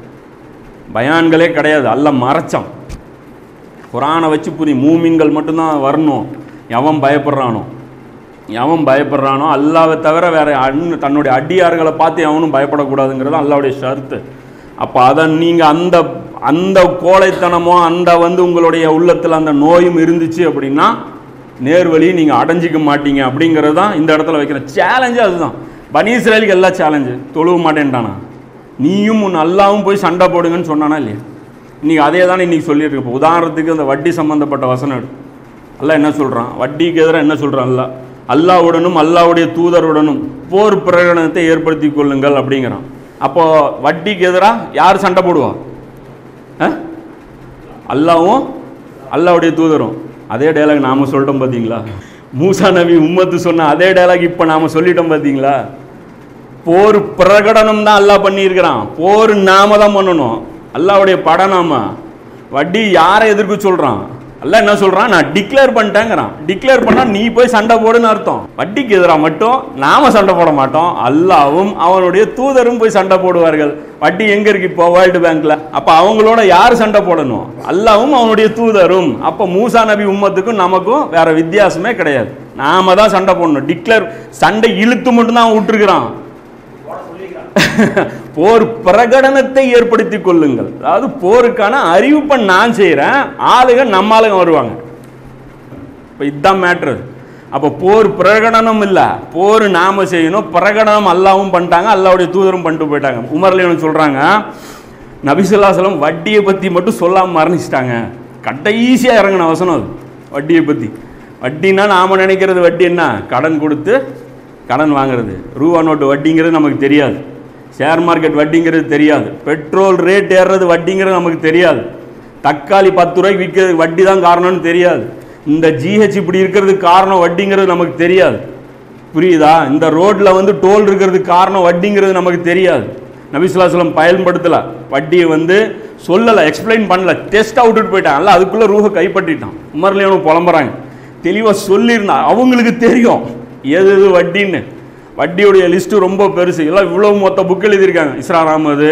Speaker 3: பயான்களே கிடையாது அல்ல மறைச்சான் குரானை வச்சு புரி மூமின்கள் மட்டும்தான் வரணும் எவன் பயப்படுறானோ எவன் பயப்படுறானோ அல்லாவை தவிர வேற அண்ணு தன்னுடைய அடியார்களை பார்த்து எவனும் பயப்படக்கூடாதுங்கிறது அல்லாவுடைய ஷர்த்து அப்போ அதை நீங்கள் அந்த அந்த கோழைத்தனமோ அந்த வந்து உங்களுடைய உள்ளத்தில் அந்த நோயும் இருந்துச்சு அப்படின்னா நேர்வழி நீங்கள் அடைஞ்சிக்க மாட்டீங்க அப்படிங்கிறது தான் இந்த இடத்துல வைக்கிற சேலஞ்சு அதுதான் பனி இஸ்ரேலுக்கு எல்லா சேலஞ்சு தொழுவ மாட்டேன்ட்டானா நீயும் உன் அல்லாவும் போய் சண்டை போடுங்கன்னு சொன்னானா இல்லையா இன்னைக்கு அதே தானே இன்னைக்கு சொல்லியிருக்கு இப்போ உதாரணத்துக்கு அந்த வட்டி சம்பந்தப்பட்ட வசனம் எடு அல்லாஹ் என்ன சொல்கிறான் வட்டிக்கு எதிராக என்ன சொல்கிறான் அல்லாஹ் அல்லாவுடனும் அல்லாவுடைய தூதருடனும் போர் பிரகடனத்தை ஏற்படுத்தி கொள்ளுங்கள் அப்படிங்கிறான் அப்போ வட்டிக்கு எதிராக யார் சண்டை போடுவா ஆ? அல்லாவும் அல்லாவுடைய தூதரும் அதே டயலாக் நாம சொல்லிட்டோம் பார்த்தீங்களா மூசா நபி உம்மத்து சொன்ன அதே டயலாக் இப்போ நாம சொல்லிட்டோம் பார்த்தீங்களா போர் பிரகடனம் தான் அல்லாஹ் பண்ணியிருக்கிறான் போர் நாம தான் பண்ணணும் அல்லாவுடைய படநாம வட்டி யாரை எதிர்க்க சொல்றான் அல்லாஹ் என்ன சொல்றான் நான் டிக்ளேர் பண்ணிட்டேங்கிறான் டிக்ளேர் பண்ணா நீ போய் சண்டை போடுன்னு அர்த்தம் வட்டிக்கு எதிராக மட்டும் நாம சண்டை போட மாட்டோம் அல்லாவும் அவனுடைய தூதரும் போய் சண்டை போடுவார்கள் வட்டி எங்க இருக்கு இப்போ வேர்ல்டு பேங்க்ல அப்ப அவங்களோட யார் சண்டை போடணும் அல்லாவும் அவனுடைய தூதரும் அப்ப மூசா நபி உம்மத்துக்கும் நமக்கும் வேற வித்தியாசமே கிடையாது நாம தான் சண்டை போடணும் டிக்ளேர் சண்டை இழுத்து மட்டும் தான் விட்டுருக்கிறான் போர் பிரகடனத்தை ஏற்படுத்தி கொள்ளுங்கள் அதாவது போருக்கான அறிவிப்பை நான் செய்கிறேன் ஆளுங்க நம்ம ஆளுங்க வருவாங்க இப்போ இதுதான் மேட்ரு அப்போ போர் பிரகடனம் இல்லை போர் நாம செய்யணும் பிரகடனம் அல்லாவும் பண்ணிட்டாங்க அல்லாவுடைய தூதரும் பண்ணிட்டு போயிட்டாங்க உமர்லேன்னு சொல்கிறாங்க நபிசுல்லாசலம் வட்டியை பற்றி மட்டும் சொல்லாமல் மரணிச்சிட்டாங்க கடைசியாக இறங்கின வசனம் அது வட்டியை பற்றி வட்டின்னா நாம் நினைக்கிறது வட்டி என்ன கடன் கொடுத்து கடன் வாங்குறது ரூபா நோட்டு வட்டிங்கிறது நமக்கு தெரியாது ஷேர் மார்க்கெட் வட்டிங்கிறது தெரியாது பெட்ரோல் ரேட் ஏறுறது வட்டிங்கிறது நமக்கு தெரியாது தக்காளி பத்து ரூபாய்க்கு விற்கிறது வட்டி தான் காரணம்னு தெரியாது இந்த ஜிஹெச் இப்படி இருக்கிறதுக்கு காரணம் வட்டிங்கிறது நமக்கு தெரியாது புரியுதா இந்த ரோட்டில் வந்து டோல் இருக்கிறதுக்கு காரணம் வட்டிங்கிறது நமக்கு தெரியாது நபிசுல்லாஸ்லம் பயன்படுத்தலை வட்டியை வந்து சொல்லலை எக்ஸ்பிளைன் பண்ணல டெஸ்ட்டாக விட்டுட்டு போயிட்டான் அல்ல அதுக்குள்ளே ரூஹை கைப்பற்றிட்டான் உமர்லேயும் புலம்புறாங்க தெளிவாக சொல்லியிருந்தா அவங்களுக்கு தெரியும் எது எது வட்டின்னு வட்டியுடைய லிஸ்ட்டு ரொம்ப பெருசு எல்லாம் இவ்வளோ மொத்த புக் எழுதியிருக்காங்க இஸ்ரார் அகமது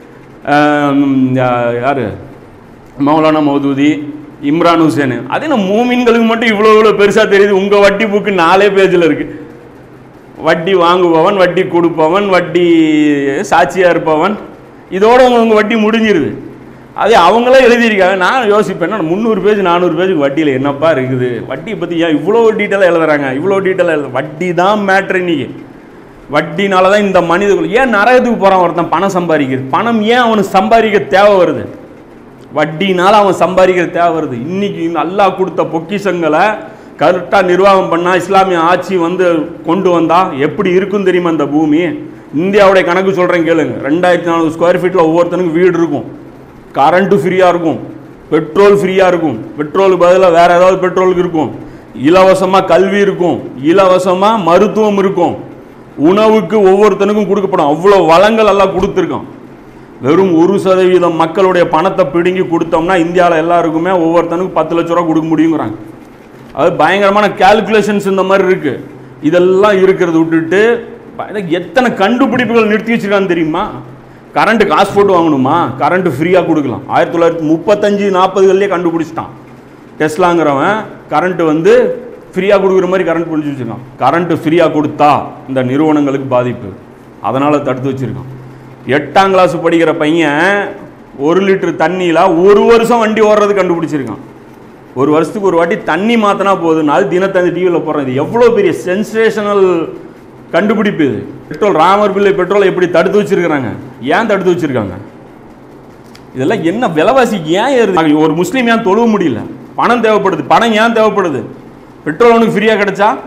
Speaker 3: யார் மௌலானா மௌதூதி இம்ரான் ஹுசேன் அது என்ன மூமின்களுக்கு மட்டும் இவ்வளோ இவ்வளோ பெருசாக தெரியுது உங்கள் வட்டி புக்கு நாலே பேஜில் இருக்குது வட்டி வாங்குபவன் வட்டி கொடுப்பவன் வட்டி சாட்சியாக இருப்பவன் இதோட உங்க உங்க வட்டி முடிஞ்சிருது அதே அவங்களே எழுதியிருக்காங்க நான் யோசிப்பேன் என்ன முந்நூறு பேஜ் நானூறு பேஜுக்கு வட்டியில் என்னப்பா இருக்குது வட்டியை பற்றி ஏன் இவ்வளோ டீட்டெயிலாக எழுதுறாங்க இவ்வளோ டீட்டெயிலாக எழுது வட்டி தான் மேட்ரு இன்னைக்கு வட்டினால தான் இந்த மனிதர்கள் ஏன் நரகத்துக்கு போகிறான் ஒருத்தன் பணம் சம்பாதிக்கிறது பணம் ஏன் அவனுக்கு சம்பாதிக்க தேவை வருது வட்டினால அவன் சம்பாதிக்கிற தேவை வருது இன்னைக்கு இந்த அல்லாஹ் கொடுத்த பொக்கிஷங்களை கரெக்டாக நிர்வாகம் பண்ணால் இஸ்லாமிய ஆட்சி வந்து கொண்டு வந்தா எப்படி இருக்கும் தெரியுமா இந்த பூமி இந்தியாவுடைய கணக்கு சொல்கிறேன் கேளுங்க ரெண்டாயிரத்தி நானூறு ஸ்கொயர் ஃபீட்டில் ஒவ்வொருத்தனுக்கும் வீடு இருக்கும் கரண்ட்டு ஃப்ரீயாக இருக்கும் பெட்ரோல் ஃப்ரீயாக இருக்கும் பெட்ரோலுக்கு பதிலாக வேறு ஏதாவது பெட்ரோலுக்கு இருக்கும் இலவசமாக கல்வி இருக்கும் இலவசமாக மருத்துவம் இருக்கும் உணவுக்கு ஒவ்வொருத்தனுக்கும் கொடுக்கப்படும் அவ்வளோ வளங்கள் எல்லாம் கொடுத்துருக்கோம் வெறும் ஒரு சதவீதம் மக்களுடைய பணத்தை பிடுங்கி கொடுத்தோம்னா இந்தியாவில் எல்லாருக்குமே ஒவ்வொருத்தனுக்கும் பத்து லட்ச ரூபா கொடுக்க முடியுங்கிறாங்க அது பயங்கரமான கால்குலேஷன்ஸ் இந்த மாதிரி இருக்கு இதெல்லாம் இருக்கிறத விட்டுட்டு ப- எத்தனை கண்டுபிடிப்புகள் நிறுத்தி வச்சிருக்கான்னு தெரியுமா கரண்ட் காசு போட்டு வாங்கணுமா கரண்ட் ஃப்ரீயாக கொடுக்கலாம் ஆயிரத்தி தொள்ளாயிரத்தி முப்பத்தஞ்சு நாற்பதுகள்லேயே கண்டுபிடிச்சிட்டான் டெஸ்லாங்கிறவன் கரண்ட் வந்து ஃப்ரீயாக கொடுக்குற மாதிரி கரண்ட் பிடிச்சி வச்சிருக்கான் கரண்ட் ஃப்ரீயாக கொடுத்தா இந்த நிறுவனங்களுக்கு பாதிப்பு அதனால் தடுத்து வச்சிருக்கான் எட்டாம் கிளாஸ் படிக்கிற பையன் ஒரு லிட்டர் தண்ணியில் ஒரு வருஷம் வண்டி ஓடுறது கண்டுபிடிச்சிருக்கான் ஒரு வருஷத்துக்கு ஒரு வாட்டி தண்ணி மாற்றினா போதும் அது தினத்தந்தி டிவியில் போடுறேன் இது எவ்வளோ பெரிய சென்சேஷனல் கண்டுபிடிப்பு இது பெட்ரோல் ராமர் பிள்ளை பெட்ரோலை எப்படி தடுத்து வச்சிருக்கிறாங்க ஏன் தடுத்து வச்சிருக்காங்க இதெல்லாம் என்ன விலைவாசி ஏன் ஏறுது ஒரு முஸ்லீம் ஏன் தொழுவ முடியல பணம் தேவைப்படுது பணம் ஏன் தேவைப்படுது பெட்ரோல் அவனுக்கு ஃப்ரீயாக கிடைச்சா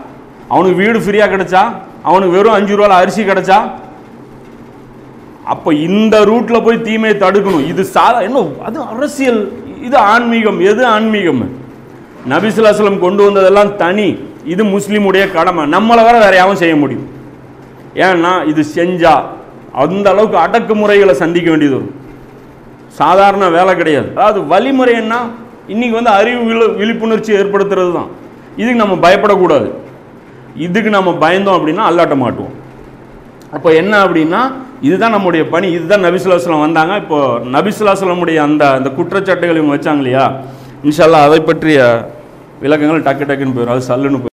Speaker 3: அவனுக்கு வீடு ஃப்ரீயாக கிடைச்சா அவனுக்கு வெறும் அஞ்சு ரூபாயில் அரிசி கிடைச்சா அப்போ இந்த ரூட்ல போய் தீமையை தடுக்கணும் இது சாதா என்ன அது அரசியல் இது ஆன்மீகம் எது ஆன்மீகம் நபிசுல்லாஸ்லம் கொண்டு வந்ததெல்லாம் தனி இது முஸ்லீமுடைய கடமை நம்மளை வர வேற யாவும் செய்ய முடியும் ஏன்னா இது செஞ்சா அந்த அளவுக்கு அடக்குமுறைகளை சந்திக்க வேண்டியது வரும் சாதாரண வேலை கிடையாது அதாவது வழிமுறை என்ன இன்னைக்கு வந்து அறிவு விழு விழிப்புணர்ச்சி ஏற்படுத்துறது தான் இதுக்கு நம்ம பயப்படக்கூடாது இதுக்கு நம்ம பயந்தோம் அப்படின்னா அல்லாட்ட மாட்டுவோம் அப்போ என்ன அப்படின்னா இதுதான் நம்முடைய பணி இதுதான் நபிசுல்லாஸ்லம் வந்தாங்க இப்போ நபிசுல்லாஸ்லமுடைய அந்த அந்த குற்றச்சாட்டுகள் இவங்க வச்சாங்க இல்லையா இன்ஷால்லா அதை பற்றிய விளக்கங்கள் டக்கு டக்குன்னு போயிடும் அது சல்லுன்னு போயிடும்